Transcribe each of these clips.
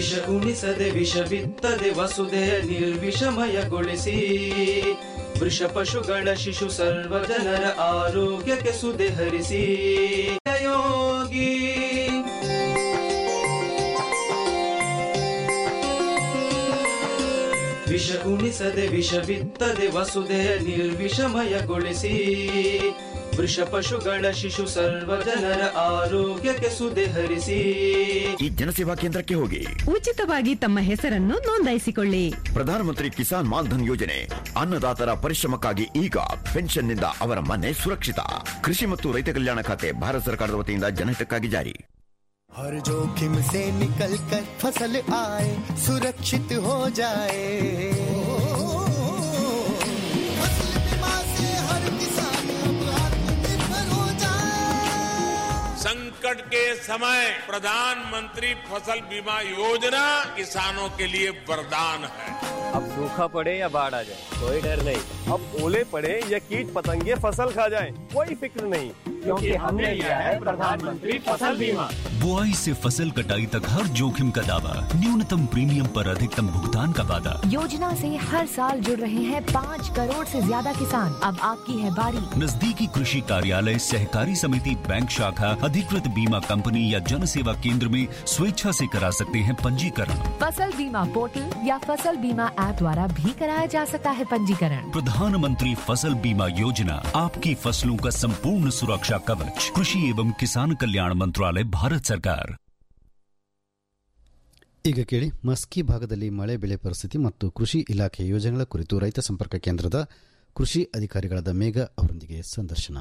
ವಿಷ ಉಣಿಸದೆ ವಿಷ ಬಿತ್ತದೆ ವಸುದೆಯ ನಿರ್ವಿಷಮಯಗೊಳಿಸಿ ವೃಷ ಪಶುಗಳ ಶಿಶು ಸರ್ವ ಜನರ ಆರೋಗ್ಯಕ್ಕೆ ಸುದೆ ಹರಿಸಿ ಯೋಗಿ ವಿಷ ಉಣಿಸದೆ ವಿಷ ಬಿತ್ತದೆ ವಸುದೆಯ ನಿರ್ವಿಷಮಯಗೊಳಿಸಿ ವೃಷ ಪಶುಗಳ ಶಿಶು ಸರ್ವ ಜನರ ಆರೋಗ್ಯಕ್ಕೆ ಸುದೆ ಹರಿಸಿ ಈ ಜನಸೇವಾ ಕೇಂದ್ರಕ್ಕೆ ಹೋಗಿ ಉಚಿತವಾಗಿ ತಮ್ಮ ಹೆಸರನ್ನು ನೋಂದಾಯಿಸಿಕೊಳ್ಳಿ ಪ್ರಧಾನಮಂತ್ರಿ ಕಿಸಾನ್ ಮಾನ್ಧನ್ ಯೋಜನೆ ಅನ್ನದಾತರ ಪರಿಶ್ರಮಕ್ಕಾಗಿ ಈಗ ಪೆನ್ಷನ್ನಿಂದ ಅವರ ಮನೆ ಸುರಕ್ಷಿತ ಕೃಷಿ ಮತ್ತು ರೈತ ಕಲ್ಯಾಣ ಖಾತೆ ಭಾರತ ಸರ್ಕಾರದ ವತಿಯಿಂದ ಜನಹಿತಕ್ಕಾಗಿ ಜಾರಿ हर जोखिम से निकल कर फसल आए सुरक्षित हो जाए फसल बीमा से हर किसान अब आत्मनिर्भर हो जाए संकट के समय प्रधानमंत्री फसल बीमा योजना किसानों के लिए वरदान है अब सूखा पड़े या बाढ़ आ जाए कोई डर नहीं अब ओले पड़े या कीट पतंगे फसल खा जाए कोई फिक्र नहीं क्योंकि हमने लिया है प्रधानमंत्री फसल बीमा बुआई से फसल कटाई तक हर जोखिम का दावा न्यूनतम प्रीमियम पर अधिकतम भुगतान का वादा योजना से हर साल जुड़ रहे हैं पाँच करोड़ से ज्यादा किसान अब आपकी है बारी नजदीकी कृषि कार्यालय सहकारी समिति बैंक शाखा अधिकृत बीमा कंपनी या जन सेवा केंद्र में स्वेच्छा से करा सकते हैं पंजीकरण फसल बीमा पोर्टल या फसल बीमा ऐप द्वारा भी कराया जा सकता है पंजीकरण प्रधानमंत्री फसल बीमा योजना आपकी फसलों का संपूर्ण सुरक्षा कवच कृषि एवं किसान कल्याण मंत्रालय भारत सरकार ಈಗ ಕೇಳಿ ಮಸ್ಕಿ ಭಾಗದಲ್ಲಿ ಮಳೆ ಬೆಳೆ ಪರಿಸ್ಥಿತಿ ಮತ್ತು ಕೃಷಿ ಇಲಾಖೆ ಯೋಜನೆಗಳ ಕುರಿತು ರೈತ ಸಂಪರ್ಕ ಕೇಂದ್ರದ ಕೃಷಿ ಅಧಿಕಾರಿಗಳಾದ ಮೇಘ ಅವರೊಂದಿಗೆ ಸಂದರ್ಶನ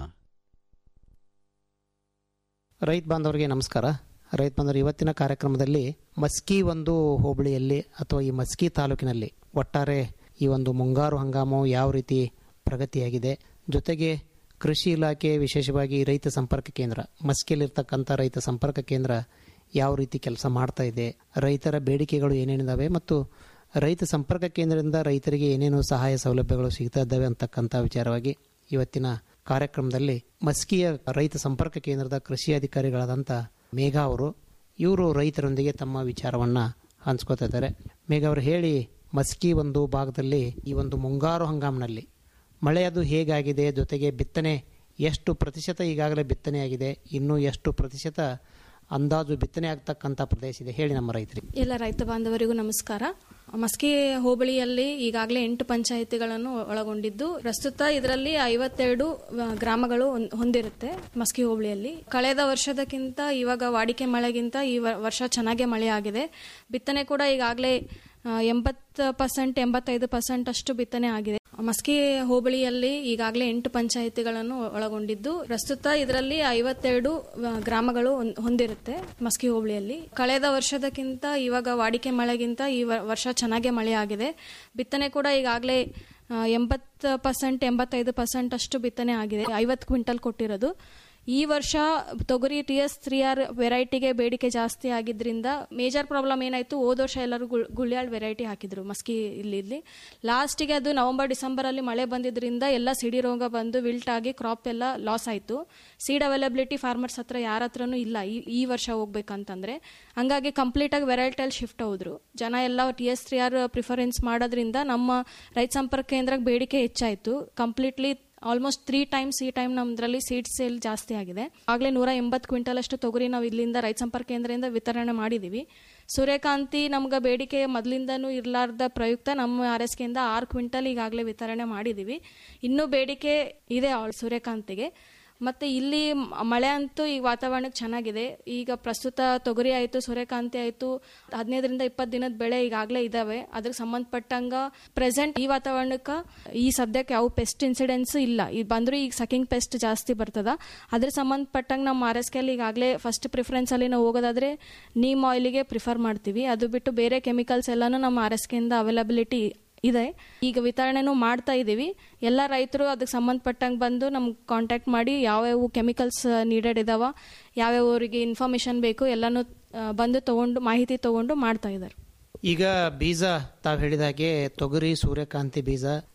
ರೈತ ಬಾಂಧವರಿಗೆ ನಮಸ್ಕಾರ ರೈತ ಬಾಂಧವರು ಇವತ್ತಿನ ಕಾರ್ಯಕ್ರಮದಲ್ಲಿ ಮಸ್ಕಿ ಒಂದು ಹೋಬಳಿಯಲ್ಲಿ ಅಥವಾ ಈ ಮಸ್ಕಿ ತಾಲೂಕಿನಲ್ಲಿ ಒಟ್ಟಾರೆ ಈ ಒಂದು ಮುಂಗಾರು ಹಂಗಾಮು ಯಾವ ರೀತಿ ಪ್ರಗತಿಯಾಗಿದೆ ಜೊತೆಗೆ ಕೃಷಿ ಇಲಾಖೆ ವಿಶೇಷವಾಗಿ ರೈತ ಸಂಪರ್ಕ ಕೇಂದ್ರ ಮಸ್ಕಿಯಲ್ಲಿರ್ತಕ್ಕಂಥ ರೈತ ಸಂಪರ್ಕ ಕೇಂದ್ರ ಯಾವ ರೀತಿ ಕೆಲಸ ಮಾಡ್ತಾ ಇದೆ ರೈತರ ಬೇಡಿಕೆಗಳು ಏನೇನಿದಾವೆ ಮತ್ತು ರೈತ ಸಂಪರ್ಕ ಕೇಂದ್ರದಿಂದ ರೈತರಿಗೆ ಏನೇನು ಸಹಾಯ ಸೌಲಭ್ಯಗಳು ಸಿಗ್ತಾ ಇದ್ದಾವೆ ಅಂತಕ್ಕಂಥ ವಿಚಾರವಾಗಿ ಇವತ್ತಿನ ಕಾರ್ಯಕ್ರಮದಲ್ಲಿ ಮಸ್ಕಿಯ ರೈತ ಸಂಪರ್ಕ ಕೇಂದ್ರದ ಕೃಷಿ ಅಧಿಕಾರಿಗಳಾದಂಥ ಮೇಘಾ ಅವರು ಇವರು ರೈತರೊಂದಿಗೆ ತಮ್ಮ ವಿಚಾರವನ್ನ ಹಂಚ್ಕೋತಾ ಇದ್ದಾರೆ ಮೇಘ ಅವರು ಹೇಳಿ ಮಸ್ಕಿ ಒಂದು ಭಾಗದಲ್ಲಿ ಈ ಒಂದು ಮುಂಗಾರು ಹಂಗಾಮಿನಲ್ಲಿ ಮಳೆ ಅದು ಹೇಗಾಗಿದೆ ಜೊತೆಗೆ ಬಿತ್ತನೆ ಎಷ್ಟು ಪ್ರತಿಶತ ಈಗಾಗಲೇ ಬಿತ್ತನೆ ಆಗಿದೆ ಇನ್ನೂ ಎಷ್ಟು ಪ್ರತಿಶತ ಅಂದಾಜು ಬಿತ್ತನೆ ಆಗ್ತಕ್ಕಂಥ ಪ್ರದೇಶ ಇದೆ ಹೇಳಿ ನಮ್ಮ ರೈತರಿಗೆ ಎಲ್ಲ ರೈತ ಬಾಂಧವರಿಗೂ ನಮಸ್ಕಾರ ಮಸ್ಕಿ ಹೋಬಳಿಯಲ್ಲಿ ಈಗಾಗಲೇ ಎಂಟು ಪಂಚಾಯಿತಿಗಳನ್ನು ಒಳಗೊಂಡಿದ್ದು ಪ್ರಸ್ತುತ ಇದರಲ್ಲಿ ಐವತ್ತೆರಡು ಆ, ಗ್ರಾಮಗಳು ಹೊಂದ್- ಹೊಂದಿರುತ್ತೆ ಮಸ್ಕಿ ಹೋಬಳಿಯಲ್ಲಿ ಕಳೆದ ವರ್ಷದಕ್ಕಿಂತ ಇವಾಗ ವಾಡಿಕೆ ಮಳೆಗಿಂತ ಈ ವ- ವರ್ಷ ಚೆನ್ನಾಗೇ ಮಳೆ ಆಗಿದೆ ಬಿತ್ತನೆ ಕೂಡ ಈಗಾಗಲೇ ಎಂಬತ್ತು ಪರ್ಸೆಂಟ್ ಎಂಬತ್ತೈದು ಪರ್ಸೆಂಟ್ ಅಷ್ಟು ಬಿತ್ತನೆ ಆಗಿದೆ ಮಸ್ಕಿ ಹೋಬಳಿಯಲ್ಲಿ ಈಗಾಗಲೇ ಎಂಟು ಪಂಚಾಯಿತಿಗಳನ್ನು ಒಳಗೊಂಡಿದ್ದು ಪ್ರಸ್ತುತ ಇದರಲ್ಲಿ ಐವತ್ತೆರಡು ಆ, ಗ್ರಾಮಗಳು ಹೊಂದ್- ಹೊಂದಿರುತ್ತೆ ಮಸ್ಕಿ ಹೋಬಳಿಯಲ್ಲಿ ಕಳೆದ ವರ್ಷದಕ್ಕಿಂತ ಇವಾಗ ವಾಡಿಕೆ ಮಳೆಗಿಂತ ಈ ವ- ವರ್ಷ ಚೆನ್ನಾಗೇ ಮಳೆ ಆಗಿದೆ ಬಿತ್ತನೆ ಕೂಡ ಈಗಾಗಲೇ ಎಂಬತ್ತು ಪರ್ಸೆಂಟ್ ಎಂಬತ್ತೈದು ಪರ್ಸೆಂಟ್ ಅಷ್ಟು ಬಿತ್ತನೆ ಆಗಿದೆ ಐವತ್ತು ಕ್ವಿಂಟಲ್ ಕೊಟ್ಟಿರೋದು ಈ ವರ್ಷ ತೊಗರಿ ಟಿ ಎಸ್ ತ್ರೀ ಆರ್ ವೆರೈಟಿಗೆ ಬೇಡಿಕೆ ಜಾಸ್ತಿ ಆಗಿದ್ರಿಂದ ಮೇಜರ್ ಪ್ರಾಬ್ಲಮ್ ಏನಾಯ್ತು ಹೋದ ವರ್ಷ ಎಲ್ಲರೂ ಗುಳ್- ಗುಳ್ಯಾಳ್ ವೆರೈಟಿ ಹಾಕಿದ್ರು ಮಸ್ಕಿ ಇಲ್ಲಿ ಇಲ್ಲಿ ಲಾಸ್ಟಿಗೆ ಅದು ನವೆಂಬರ್ ಡಿಸೆಂಬರ್ ಅಲ್ಲಿ ಮಳೆ ಬಂದಿದ್ರಿಂದ ಎಲ್ಲ ಸಿಡಿ ರೋಗ ಬಂದು ವಿಲ್ಟ್ ಆಗಿ ಕ್ರಾಪ್ ಎಲ್ಲ ಲಾಸ್ ಆಯ್ತು ಸೀಡ್ ಅವೈಲಬಿಲಿಟಿ ಫಾರ್ಮರ್ಸ್ ಹತ್ರ ಯಾರ ಹತ್ರನೂ ಇಲ್ಲ ಈ ಈ ವರ್ಷ ಹೋಗ್ಬೇಕಂತಂದ್ರೆ ಹಂಗಾಗಿ ಕಂಪ್ಲೀಟ್ ಆಗಿ ವೆರೈಟಲ್ಲಿ ಶಿಫ್ಟ್ ಹೋದ್ರು ಜನ ಎಲ್ಲ T S three R preference ಮಾಡೋದ್ರಿಂದ ನಮ್ಮ ರೈತ ಸಂಪರ್ಕ ಕೇಂದ್ರಕ್ಕೆ ಬೇಡಿಕೆ ಹೆಚ್ಚಾಯ್ತು ಕಂಪ್ಲೀಟ್ಲಿ ಆಲ್ಮೋಸ್ಟ್ ತ್ರೀ ಟೈಮ್ಸ್ ಈ ಟೈಮ್ ನಮ್ದ್ರಲ್ಲಿ ಸೀಡ್ ಸೇಲ್ ಜಾಸ್ತಿ ಆಗಿದೆ ಆಗಲೇ ನೂರ ಎಂಬತ್ತು ಕ್ವಿಂಟಲ್ ಅಷ್ಟು ತೊಗರಿ ನಾವು ಇಲ್ಲಿಂದ ರೈತ ಸಂಪರ್ಕ ಕೇಂದ್ರದಿಂದ ವಿತರಣೆ ಮಾಡಿದೀವಿ ಸೂರ್ಯಕಾಂತಿ ನಮ್ಗೆ ಬೇಡಿಕೆ ಮೊದಲಿಂದನೂ ಇರಲಾರ್ದ ಪ್ರಯುಕ್ತ ನಮ್ಮ ಆರ್ ಎಸ್ ಕೆಯಿಂದ ಆರು ಕ್ವಿಂಟಲ್ ಈಗಾಗಲೇ ವಿತರಣೆ ಮಾಡಿದೀವಿ ಇನ್ನೂ ಬೇಡಿಕೆ ಇದೆ ಆ ಸೂರ್ಯಕಾಂತಿಗೆ ಮತ್ತೆ ಇಲ್ಲಿ ಮ- ಮಳೆ ಅಂತೂ ಈ ವಾತಾವರಣಕ್ಕೆ ಚೆನ್ನಾಗಿದೆ ಈಗ ಪ್ರಸ್ತುತ ತೊಗರಿ ಆಯಿತು ಸೂರ್ಯಕಾಂತಿ ಆಯಿತು ಹದಿನೈದರಿಂದ ಇಪ್ಪತ್ತು ದಿನದ ಬೆಳೆ ಈಗಾಗಲೇ ಇದಾವೆ ಅದಕ್ಕೆ ಸಂಬಂಧಪಟ್ಟಂಗ ಪ್ರೆಸೆಂಟ್ ಈ ವಾತಾವರಣಕ್ಕೆ ಈ ಸದ್ಯಕ್ಕೆ ಯಾವ ಪೆಸ್ಟ್ ಇನ್ಸಿಡೆನ್ಸ್ ಇಲ್ಲ ಇದು ಬಂದರೂ ಈಗ ಸಕಿಂಗ್ ಪೆಸ್ಟ್ ಜಾಸ್ತಿ ಬರ್ತದ ಅದ್ರ ಸಂಬಂಧಪಟ್ಟಂಗೆ ನಮ್ಮ ಆರ್ ಎಸ್ ಕೆ ಈಗಾಗಲೇ ಫಸ್ಟ್ ಪ್ರಿಫರೆನ್ಸಲ್ಲಿ ನಾವು ಹೋಗೋದಾದ್ರೆ ನೀಮ್ ಆಯಿಲಿಗೆ ಪ್ರಿಫರ್ ಮಾಡ್ತೀವಿ ಅದು ಬಿಟ್ಟು ಬೇರೆ ಕೆಮಿಕಲ್ಸ್ ಎಲ್ಲಾನು ನಮ್ಮ ಆರ್ ಎಸ್ ಕೆಯಿಂದ ಅವೈಲಬಿಲಿಟಿ ಇದೆ ಈಗ ವಿತರಣೆನೂ ಮಾಡ್ತಾ ಇದ್ದೀವಿ ಎಲ್ಲ ರೈತರು ಅದಕ್ಕೆ ಸಂಬಂಧಪಟ್ಟಂಗೆ ಬಂದು ನಮ್ಗೆ ಕಾಂಟ್ಯಾಕ್ಟ್ ಮಾಡಿ ಯಾವ್ಯಾವ ಕೆಮಿಕಲ್ಸ್ ನೀಡೆಡ್ ಇದಾವ ಯಾವ್ಯಾವ ಅವರಿಗೆ ಇನ್ಫಾರ್ಮೇಶನ್ ಬೇಕು ಎಲ್ಲನೂ ಆ, ಬಂದು ತಗೊಂಡು ಮಾಹಿತಿ ತಗೊಂಡು ಮಾಡ್ತಾ ಇದ್ದಾರೆ ಈಗ ಬೀಜ ತಾವು ಹೇಳಿದ ಹಾಗೆ ತೊಗರಿ ಸೂರ್ಯಕಾಂತಿ ಬೀಜ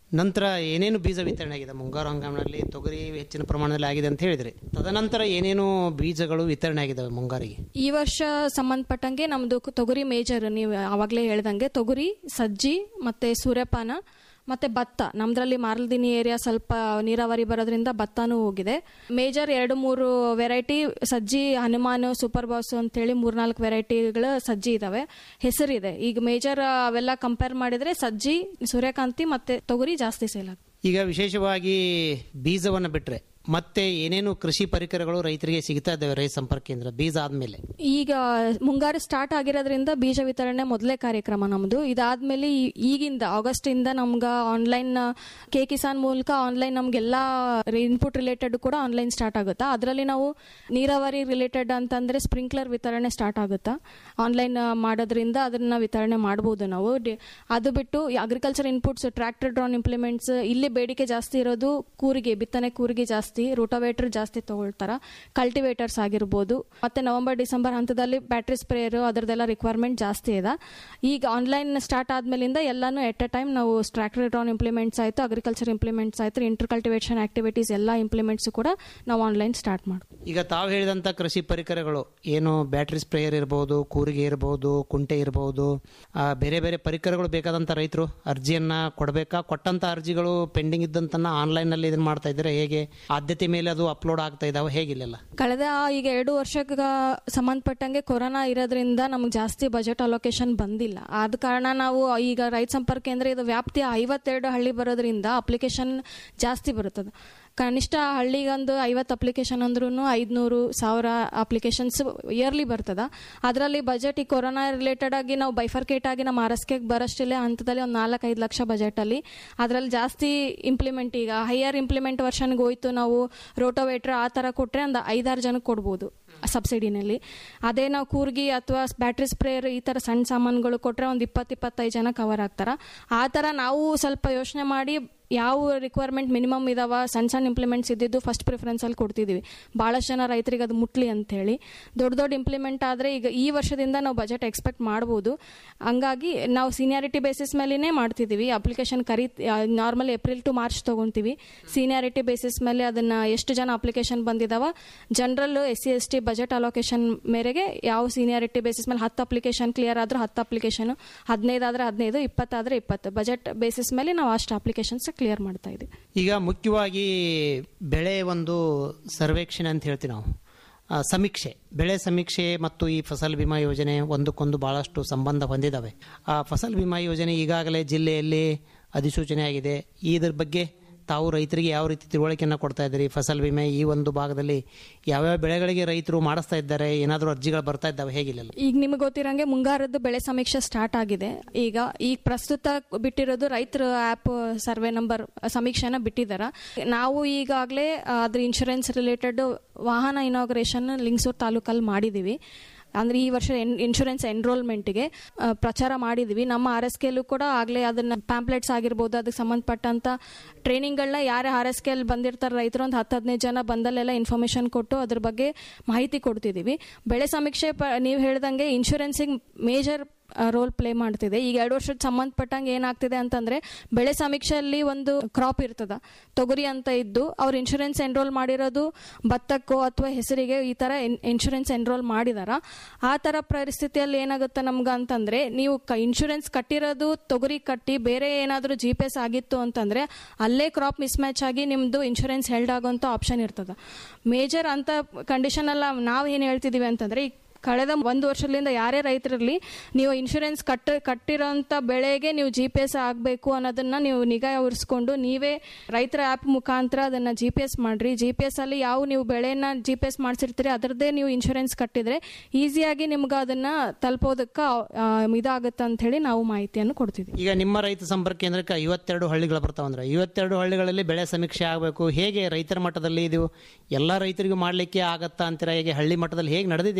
ನಂತರ ಏನೇನು ಬೀಜ ವಿತರಣೆ ಆಗಿದೆ ಮುಂಗಾರು ಹಂಗಾಮಿನಲ್ಲಿ ತೊಗರಿ ಹೆಚ್ಚಿನ ಪ್ರಮಾಣದಲ್ಲಿ ಆಗಿದೆ ಅಂತ ಹೇಳಿದ್ರಿ ತದನಂತರ ಏನೇನು ಬೀಜಗಳು ವಿತರಣೆ ಆಗಿದ್ದಾವೆ ಮುಂಗಾರಿಗೆ ಈ ವರ್ಷ ಸಂಬಂಧಪಟ್ಟಂಗೆ ನಮ್ದು ಕು- ತೊಗರಿ ಮೇಜರ್ ನೀವು ಆವಾಗಲೇ ಹೇಳ್ದಂಗೆ ತೊಗರಿ ಸಜ್ಜಿ ಮತ್ತೆ ಸೂರ್ಯಪಾನ ಮತ್ತೆ ಭತ್ತ ನಮ್ದ್ರಲ್ಲಿ ಮಾರ್ಲ್ದಿನಿ ಏರಿಯಾ ಸ್ವಲ್ಪ ನೀರಾವರಿ ಬರೋದ್ರಿಂದ ಭತ್ತನೂ ಹೋಗಿದೆ ಮೇಜರ್ ಎರಡು ಮೂರು ವೆರೈಟಿ ಸಜ್ಜಿ ಹನುಮಾನ್ ಸೂಪರ್ ಬಾಸ್ ಅಂತೇಳಿ ಮೂರ್ನಾಲ್ಕು ವೆರೈಟಿಗಳ ಸಜ್ಜಿ ಇದಾವೆ ಹೆಸರಿದೆ ಈಗ ಮೇಜರ್ ಅವೆಲ್ಲ ಕಂಪೇರ್ ಮಾಡಿದ್ರೆ ಸಜ್ಜಿ ಸೂರ್ಯಕಾಂತಿ ಮತ್ತೆ ತೊಗರಿ ಜಾಸ್ತಿ ಸೇಲ್ ಆಗುತ್ತೆ ಈಗ ವಿಶೇಷವಾಗಿ ಬೀಜವನ್ನು ಬಿಟ್ಟರೆ ಮತ್ತೆ ಏನೇನು ಕೃಷಿ ಪರಿಕರಗಳು ರೈತರಿಗೆ ಸಿಗ್ತಾ ಇದ್ದಾವೆ ರೈತ ಸಂಪರ್ಕ ಕೇಂದ್ರ ಬೀಜ ಆದ್ಮೇಲೆ ಈಗ ಮುಂಗಾರು ಸ್ಟಾರ್ಟ್ ಆಗಿರೋದ್ರಿಂದ ಬೀಜ ವಿತರಣೆ ಮೊದಲೇ ಕಾರ್ಯಕ್ರಮ ನಮ್ದು ಇದಾದ್ಮೇಲೆ ಈ- ಈಗಿಂದ ಆಗಸ್ಟ್ ಇಂದ ನಮ್ಗ ಆನ್ಲೈನ್ ಕೆ ಕಿಸಾನ್ ಮೂಲಕ ಆನ್ಲೈನ್ ನಮ್ಗೆಲ್ಲ ಇನ್ಪುಟ್ ರಿಲೇಟೆಡ್ ಕೂಡ ಆನ್ಲೈನ್ ಸ್ಟಾರ್ಟ್ ಆಗುತ್ತಾ ಅದರಲ್ಲಿ ನಾವು ನೀರಾವರಿ ರಿಲೇಟೆಡ್ ಅಂತಂದ್ರೆ ಸ್ಪ್ರಿಂಕ್ಲರ್ ವಿತರಣೆ ಸ್ಟಾರ್ಟ್ ಆಗುತ್ತಾ ಆನ್ಲೈನ್ ಮಾಡೋದ್ರಿಂದ ಅದನ್ನ ವಿತರಣೆ ಮಾಡಬಹುದು ನಾವು ಡಿ- ಅದು ಬಿಟ್ಟು agriculture inputs tractor drawn implements ಇಲ್ಲಿ ಬೇಡಿಕೆ ಜಾಸ್ತಿ ಇರೋದು ಕೂರಿಗೆ ಬಿತ್ತನೆ ಕೂರಿಗೆ ಜಾಸ್ತಿ ರೋಟೋವೇಟರ್ ಜಾಸ್ತಿ ತಗೊಳ್ತಾರ ಕಲ್ಟಿವೇಟರ್ಸ್ ಆಗಿರ್ಬೋದು ಮತ್ತೆ ನವೆಂಬರ್ ಡಿಸೆಂಬರ್ ಹಂತದಲ್ಲಿ ಬ್ಯಾಟ್ರಿ ಸ್ಪ್ರೇಯರ್ ಅದರದೆಲ್ಲ ರಿಕ್ವೈರ್ಮೆಂಟ್ ಜಾಸ್ತಿ ಇದೆ ಈಗ ಆನ್ಲೈನ್ ಸ್ಟಾರ್ಟ್ ಆದ್ಮೇಲಿಂದ ಎಲ್ಲಾನು ಎಟ್ ಎ ಟೈಮ್ ನಾವು ಟ್ರ್ಯಾಕ್ಟರ್ ಡ್ರಾನ್ ಇಂಪ್ಲಿಮೆಂಟ್ಸ್ ಆಯ್ತು ಅಗ್ರಿಕಲ್ಚರ್ ಇಂಪ್ಲಿಮೆಂಟ್ಸ್ ಆಯ್ತು ಇಂಟರ್ ಕಲ್ಟಿವೇಷನ್ ಆಕ್ಟಿವಿಟೀಸ್ ಎಲ್ಲ ಇಂಪ್ಲಿಮೆಂಟ್ಸ್ ಕೂಡ ನಾವು ಆನ್ಲೈನ್ ಸ್ಟಾರ್ಟ್ ಮಾಡ್ತೀವಿ ಈಗ ತಾವು ಹೇಳಿದಂಥ ಕೃಷಿ ಪರಿಕರಗಳು ಏನು ಬ್ಯಾಟ್ರಿ ಸ್ಪ್ರೇಯರ್ ಇರ್ಬೋದು ಕೂರಿಗೆ ಇರ್ಬೋದು ಕುಂಟೆ ಇರ್ಬೋದು ಆ, ಬೇರೆ ಬೇರೆ ಪರಿಕರಗಳು ಬೇಕಾದಂಥ ರೈತರು ಅರ್ಜಿಯನ್ನ ಕೊಡಬೇಕಾ ಕೊಟ್ಟಂತ ಅರ್ಜಿಗಳು ಪೆಂಡಿಂಗ್ ಇದ್ದಂತನ್ನ ಆನ್ಲೈನ್ ಅಲ್ಲಿ ಇದನ್ನ ಮಾಡ್ತಾ ಇದ್ದಾರೆ ಹೇಗೆ ಆದ್ಯತೆ ಮೇಲೆ ಅದು ಅಪ್ಲೋಡ್ ಆಗ್ತಾ ಇದಾವೆ ಹೇಗಿಲ್ಲ ಕಳೆದ ಈಗ ಎರಡು ವರ್ಷಕ್ಕೆ ಸಂಬಂಧಪಟ್ಟಂಗೆ ಕೊರೋನಾ ಇರೋದ್ರಿಂದ ನಮ್ಗೆ ಜಾಸ್ತಿ ಬಜೆಟ್ ಅಲೋಕೇಶನ್ ಬಂದಿಲ್ಲ ಆದ ಕಾರಣ ನಾವು ಈಗ ರೈತ ಸಂಪರ್ಕ ಕೇಂದ್ರ ಇದು ವ್ಯಾಪ್ತಿ ಐವತ್ತೆರಡು ಹಳ್ಳಿ ಬರೋದ್ರಿಂದ ಅಪ್ಲಿಕೇಶನ್ ಜಾಸ್ತಿ ಬರುತ್ತದೆ ಕನಿಷ್ಠ ಹಳ್ಳಿಗೊಂದು ಐವತ್ತು ಅಪ್ಲಿಕೇಶನ್ ಅಂದ್ರೂ ಐದುನೂರು ಸಾವಿರ ಅಪ್ಲಿಕೇಶನ್ಸ್ ಇಯರ್ಲಿ ಬರ್ತದ ಅದರಲ್ಲಿ ಬಜೆಟ್ ಈ ಕೊರೋನಾ ರಿಲೇಟೆಡ್ ಆಗಿ ನಾವು ಬೈಫರ್ಕೇಟ್ ಆಗಿ ನಮ್ಮ ಆರ್ ಎಸ್ ಕೆ ಬರೋಷ್ಟಿಲ್ಲೇ ಹಂತದಲ್ಲಿ ಒಂದು ನಾಲ್ಕೈದು ಲಕ್ಷ ಬಜೆಟಲ್ಲಿ ಅದರಲ್ಲಿ ಜಾಸ್ತಿ ಇಂಪ್ಲಿಮೆಂಟ್ ಈಗ ಹೈಯರ್ ಇಂಪ್ಲಿಮೆಂಟ್ ವರ್ಷನ್ಗೆ ಹೋಯ್ತು ನಾವು ರೋಟೋವೇಟ್ರ್ ಆ ಥರ ಕೊಟ್ಟರೆ ಒಂದು ಐದಾರು ಜನಕ್ಕೆ ಕೊಡ್ಬೋದು ಸಬ್ಸಿಡಿನಲ್ಲಿ ಅದೇ ನಾವು ಕೂರ್ಗಿ ಅಥವಾ ಬ್ಯಾಟ್ರಿ ಸ್ಪ್ರೇಯರ್ ಈ ಥರ ಸಣ್ಣ ಸಾಮಾನುಗಳು ಕೊಟ್ಟರೆ ಒಂದು ಇಪ್ಪತ್ತು ಇಪ್ಪತ್ತೈದು ಜನ ಕವರ್ ಆಗ್ತಾರ ಆ ಥರ ನಾವು ಸ್ವಲ್ಪ ಯೋಚನೆ ಮಾಡಿ ಯಾವ ರಿಕ್ವೈರ್ಮೆಂಟ್ ಮಿನಿಮಮ್ ಇದಾವ ಸಣ್ಣ ಸಣ್ಣ ಇಂಪ್ಲಿಮೆಂಟ್ಸ್ ಇದ್ದಿದ್ದು ಫಸ್ಟ್ ಪ್ರಿಫರೆನ್ಸಲ್ಲಿ ಕೊಡ್ತಿದ್ದೀವಿ ಭಾಳಷ್ಟು ಜನ ರೈತರಿಗೆ ಅದು ಮುಟ್ಲಿ ಅಂತೇಳಿ ದೊಡ್ಡ ದೊಡ್ಡ ಇಂಪ್ಲಿಮೆಂಟ್ ಆದರೆ ಈಗ ಈ ವರ್ಷದಿಂದ ನಾವು ಬಜೆಟ್ ಎಕ್ಸ್ಪೆಕ್ಟ್ ಮಾಡ್ಬೋದು ಹಂಗಾಗಿ ನಾವು ಸೀನಿಯಾರಿಟಿ ಬೇಸಿಸ್ ಮೇಲೇ ಮಾಡ್ತಿದ್ದೀವಿ ಅಪ್ಲಿಕೇಶನ್ ಕರಿ ನಾರ್ಮಲ್ ಏಪ್ರಿಲ್ ಟು ಮಾರ್ಚ್ ತೊಗೊತೀವಿ ಸೀನಿಯಾರಿಟಿ ಬೇಸಿಸ್ ಮೇಲೆ ಅದನ್ನು ಎಷ್ಟು ಜನ ಅಪ್ಲಿಕೇಶನ್ ಬಂದಿದಾವ general S C S T budget allocation ಮೇರೆಗೆ ಯಾವ ಸೀನಿಯಾರಿಟಿ ಬೇಸಿಸ್ ಮೇಲೆ ಹತ್ತು ಅಪ್ಲಿಕೇಶನ್ ಕ್ಲಿಯರ್ ಆದ್ರೆ ಹತ್ತು ಅಪ್ಲಿಕೇಶನ್ ಹದಿನೈದು ಆದರೆ ಹದಿನೈದು ಇಪ್ಪತ್ತಾದ್ರೆ ಇಪ್ಪತ್ತು ಬಜೆಟ್ ಬೇಸಿಸ್ ಮೇಲೆ ನಾವು ಅಷ್ಟು ಅಪ್ಲಿಕೇಶನ್ಸ್ ಕ್ಲಿಯರ್ ಮಾಡ್ತಾ ಇದ್ದೀವಿ ಈಗ ಮುಖ್ಯವಾಗಿ ಬೆಳೆ ಒಂದು ಸರ್ವೇಕ್ಷಣೆ ಅಂತ ಹೇಳ್ತೀವಿ ನಾವು ಆ, ಸಮೀಕ್ಷೆ ಬೆಳೆ ಸಮೀಕ್ಷೆ ಮತ್ತು ಈ ಫಸಲ್ ಬಿಮಾ ಯೋಜನೆ ಒಂದಕ್ಕೊಂದು ಬಹಳಷ್ಟು ಸಂಬಂಧ ಹೊಂದಿದ್ದಾವೆ ಆ ಫಸಲ್ ಬಿಮಾ ಯೋಜನೆ ಈಗಾಗಲೇ ಜಿಲ್ಲೆಯಲ್ಲಿ ಅಧಿಸೂಚನೆ ಆಗಿದೆ ಇದ್ರ ಬಗ್ಗೆ ತಾವು ರೈತರಿಗೆ ಯಾವ ರೀತಿ ತಿಳುವಳಿಕೆಯನ್ನು ಕೊಡ್ತಾ ಇದ್ದೀರಿ ಫಸಲ್ ವಿಮೆ ಈ ಒಂದು ಭಾಗದಲ್ಲಿ ಯಾವ್ಯಾವ ಬೆಳೆಗಳಿಗೆ ರೈತರು ಮಾಡಿಸ್ತಾ ಇದ್ದಾರೆ ಏನಾದರೂ ಅರ್ಜಿಗಳು ಬರ್ತಾ ಇದ್ದಾವೆ ಹೇಗಿಲ್ಲ ಈಗ ನಿಮಗೆ ಗೊತ್ತಿರಂಗೆ ಮುಂಗಾರದ್ದು ಬೆಳೆ ಸಮೀಕ್ಷೆ ಸ್ಟಾರ್ಟ್ ಆಗಿದೆ ಈಗ ಈಗ ಪ್ರಸ್ತುತ ಬಿಟ್ಟಿರೋದು ರೈತರ ಆ್ಯಪ್ ಸರ್ವೆ ನಂಬರ್ ಸಮೀಕ್ಷೆನ ಬಿಟ್ಟಿದ್ದಾರೆ ನಾವು ಈಗಾಗಲೇ ಅದ್ರ ಇನ್ಶೂರೆನ್ಸ್ ರಿಲೇಟೆಡ್ ವಾಹನ ಇನಾಗ್ರೇಷನ್ ಲಿಂಗಸೂರು ತಾಲೂಕಲ್ಲಿ ಮಾಡಿದ್ದೀವಿ ಅಂದ್ರೆ ಈ ವರ್ಷ ಇನ್ಶೂರೆನ್ಸ್ ಎನ್ರೋಲ್ಮೆಂಟ್ಗೆ ಪ್ರಚಾರ ಮಾಡಿದ್ವಿ ನಮ್ಮ ಆರ್ ಎಸ್ ಕೆಲ್ಲೂ ಕೂಡ ಆಗಲೇ ಅದನ್ನ ಪ್ಯಾಂಪ್ಲೆಟ್ಸ್ ಆಗಿರ್ಬೋದು ಅದಕ್ಕೆ ಸಂಬಂಧಪಟ್ಟಂತ ಟ್ರೈನಿಂಗ್ಗಳನ್ನ ಯಾರೇ ಆರ್ ಎಸ್ ಕೆಲ್ ಬಂದಿರ್ತಾರೆ ರೈತರು ಒಂದು ಹತ್ತು ಹದಿನೈದು ಜನ ಬಂದಲ್ಲೆಲ್ಲ ಇನ್ಫಾರ್ಮೇಶನ್ ಕೊಟ್ಟು ಅದ್ರ ಬಗ್ಗೆ ಮಾಹಿತಿ ಕೊಡ್ತಿದ್ದೀವಿ ಬೆಳೆ ಸಮೀಕ್ಷೆ ಪ ನೀವು ಹೇಳ್ದಂಗೆ ಇನ್ಶೂರೆನ್ಸಿಗೆ ಮೇಜರ್ ರೋಲ್ ಪ್ಲೇ ಮಾಡ್ತಿದೆ ಈಗ ಎರಡು ವರ್ಷದ ಸಂಬಂಧಪಟ್ಟಂಗೆ ಏನಾಗ್ತಿದೆ ಅಂತಂದ್ರೆ ಬೆಳೆ ಸಮೀಕ್ಷೆಯಲ್ಲಿ ಒಂದು ಕ್ರಾಪ್ ಇರ್ತದ ತೊಗರಿ ಅಂತ ಇದ್ದು ಅವ್ರು ಇನ್ಶೂರೆನ್ಸ್ ಎನ್ರೋಲ್ ಮಾಡಿರೋದು ಭತ್ತಕ್ಕೋ ಅಥವಾ ಹೆಸರಿಗೆ ಈ ತರ ಇನ್ಶೂರೆನ್ಸ್ ಎನ್ರೋಲ್ ಮಾಡಿದಾರ ಆ ತರ ಪರಿಸ್ಥಿತಿಯಲ್ಲಿ ಏನಾಗುತ್ತೆ ನಮ್ಗೆ ಅಂತಂದ್ರೆ ನೀವು ಇನ್ಶೂರೆನ್ಸ್ ಕಟ್ಟಿರೋದು ತೊಗರಿ ಕಟ್ಟಿ ಬೇರೆ ಏನಾದರೂ ಜಿ ಪಿ ಎಸ್ ಆಗಿತ್ತು ಅಂತಂದ್ರೆ ಅಲ್ಲೇ ಕ್ರಾಪ್ ಮಿಸ್ ಮ್ಯಾಚ್ ಆಗಿ ನಿಮ್ದು ಇನ್ಶೂರೆನ್ಸ್ ಹೆಲ್ಡ್ ಆಗೋಂಥ ಆಪ್ಷನ್ ಇರ್ತದ ಮೇಜರ್ ಅಂತ ಕಂಡೀಷನ್ ಎಲ್ಲ ನಾವು ಏನು ಹೇಳ್ತಿದೀವಿ ಅಂತಂದ್ರೆ ಈ ಕಳೆದ ಒಂದು ವರ್ಷದಿಂದ ಯಾರೇ ರೈತರಲ್ಲಿ ನೀವು ಇನ್ಶೂರೆನ್ಸ್ ಕಟ್ಟ ಕಟ್ಟಿರೋಂಥ ಬೆಳೆಗೆ ನೀವು ಜಿ ಪಿ ಎಸ್ ಆಗಬೇಕು ಅನ್ನೋದನ್ನ ನೀವು ನಿಗಾ ವಹಿಸ್ಕೊಂಡು ನೀವೇ ರೈತರ ಆ್ಯಪ್ ಮುಖಾಂತರ ಅದನ್ನ ಜಿ ಪಿ ಎಸ್ ಮಾಡ್ರಿ ಜಿ ಪಿ ಎಸ್ ಅಲ್ಲಿ ಯಾವ ನೀವು ಬೆಳೆನ ಜಿ ಪಿ ಎಸ್ ಮಾಡಿಸಿರ್ತೀರಿ ಅದರದ್ದೇ ನೀವು ಇನ್ಶೂರೆನ್ಸ್ ಕಟ್ಟಿದ್ರೆ ಈಸಿಯಾಗಿ ನಿಮ್ಗೆ ಅದನ್ನ ತಲುಪೋದಕ್ಕೆ ಇದಾಗುತ್ತೆ ಅಂತ ಹೇಳಿ ನಾವು ಮಾಹಿತಿಯನ್ನು ಕೊಡ್ತಿದ್ದೀವಿ ಈಗ ನಿಮ್ಮ ರೈತ ಸಂಪರ್ಕ ಕೇಂದ್ರಕ್ಕೆ ಐವತ್ತೆರಡು ಹಳ್ಳಿಗಳು ಬರ್ತಾವಂದ್ರೆ ಐವತ್ತೆರಡು ಹಳ್ಳಿಗಳಲ್ಲಿ ಬೆಳೆ ಸಮೀಕ್ಷೆ ಆಗಬೇಕು ಹೇಗೆ ರೈತರ ಮಟ್ಟದಲ್ಲಿ ಇದು ಎಲ್ಲ ರೈತರಿಗೂ ಮಾಡಲಿಕ್ಕೆ ಆಗತ್ತಾ ಅಂತೀರಾ ಹೇಗೆ ಹಳ್ಳಿ ಮಟ್ಟದಲ್ಲಿ ಹೇಗೆ ನಡೆದಿದೆ ಇದೆಲ್ಲ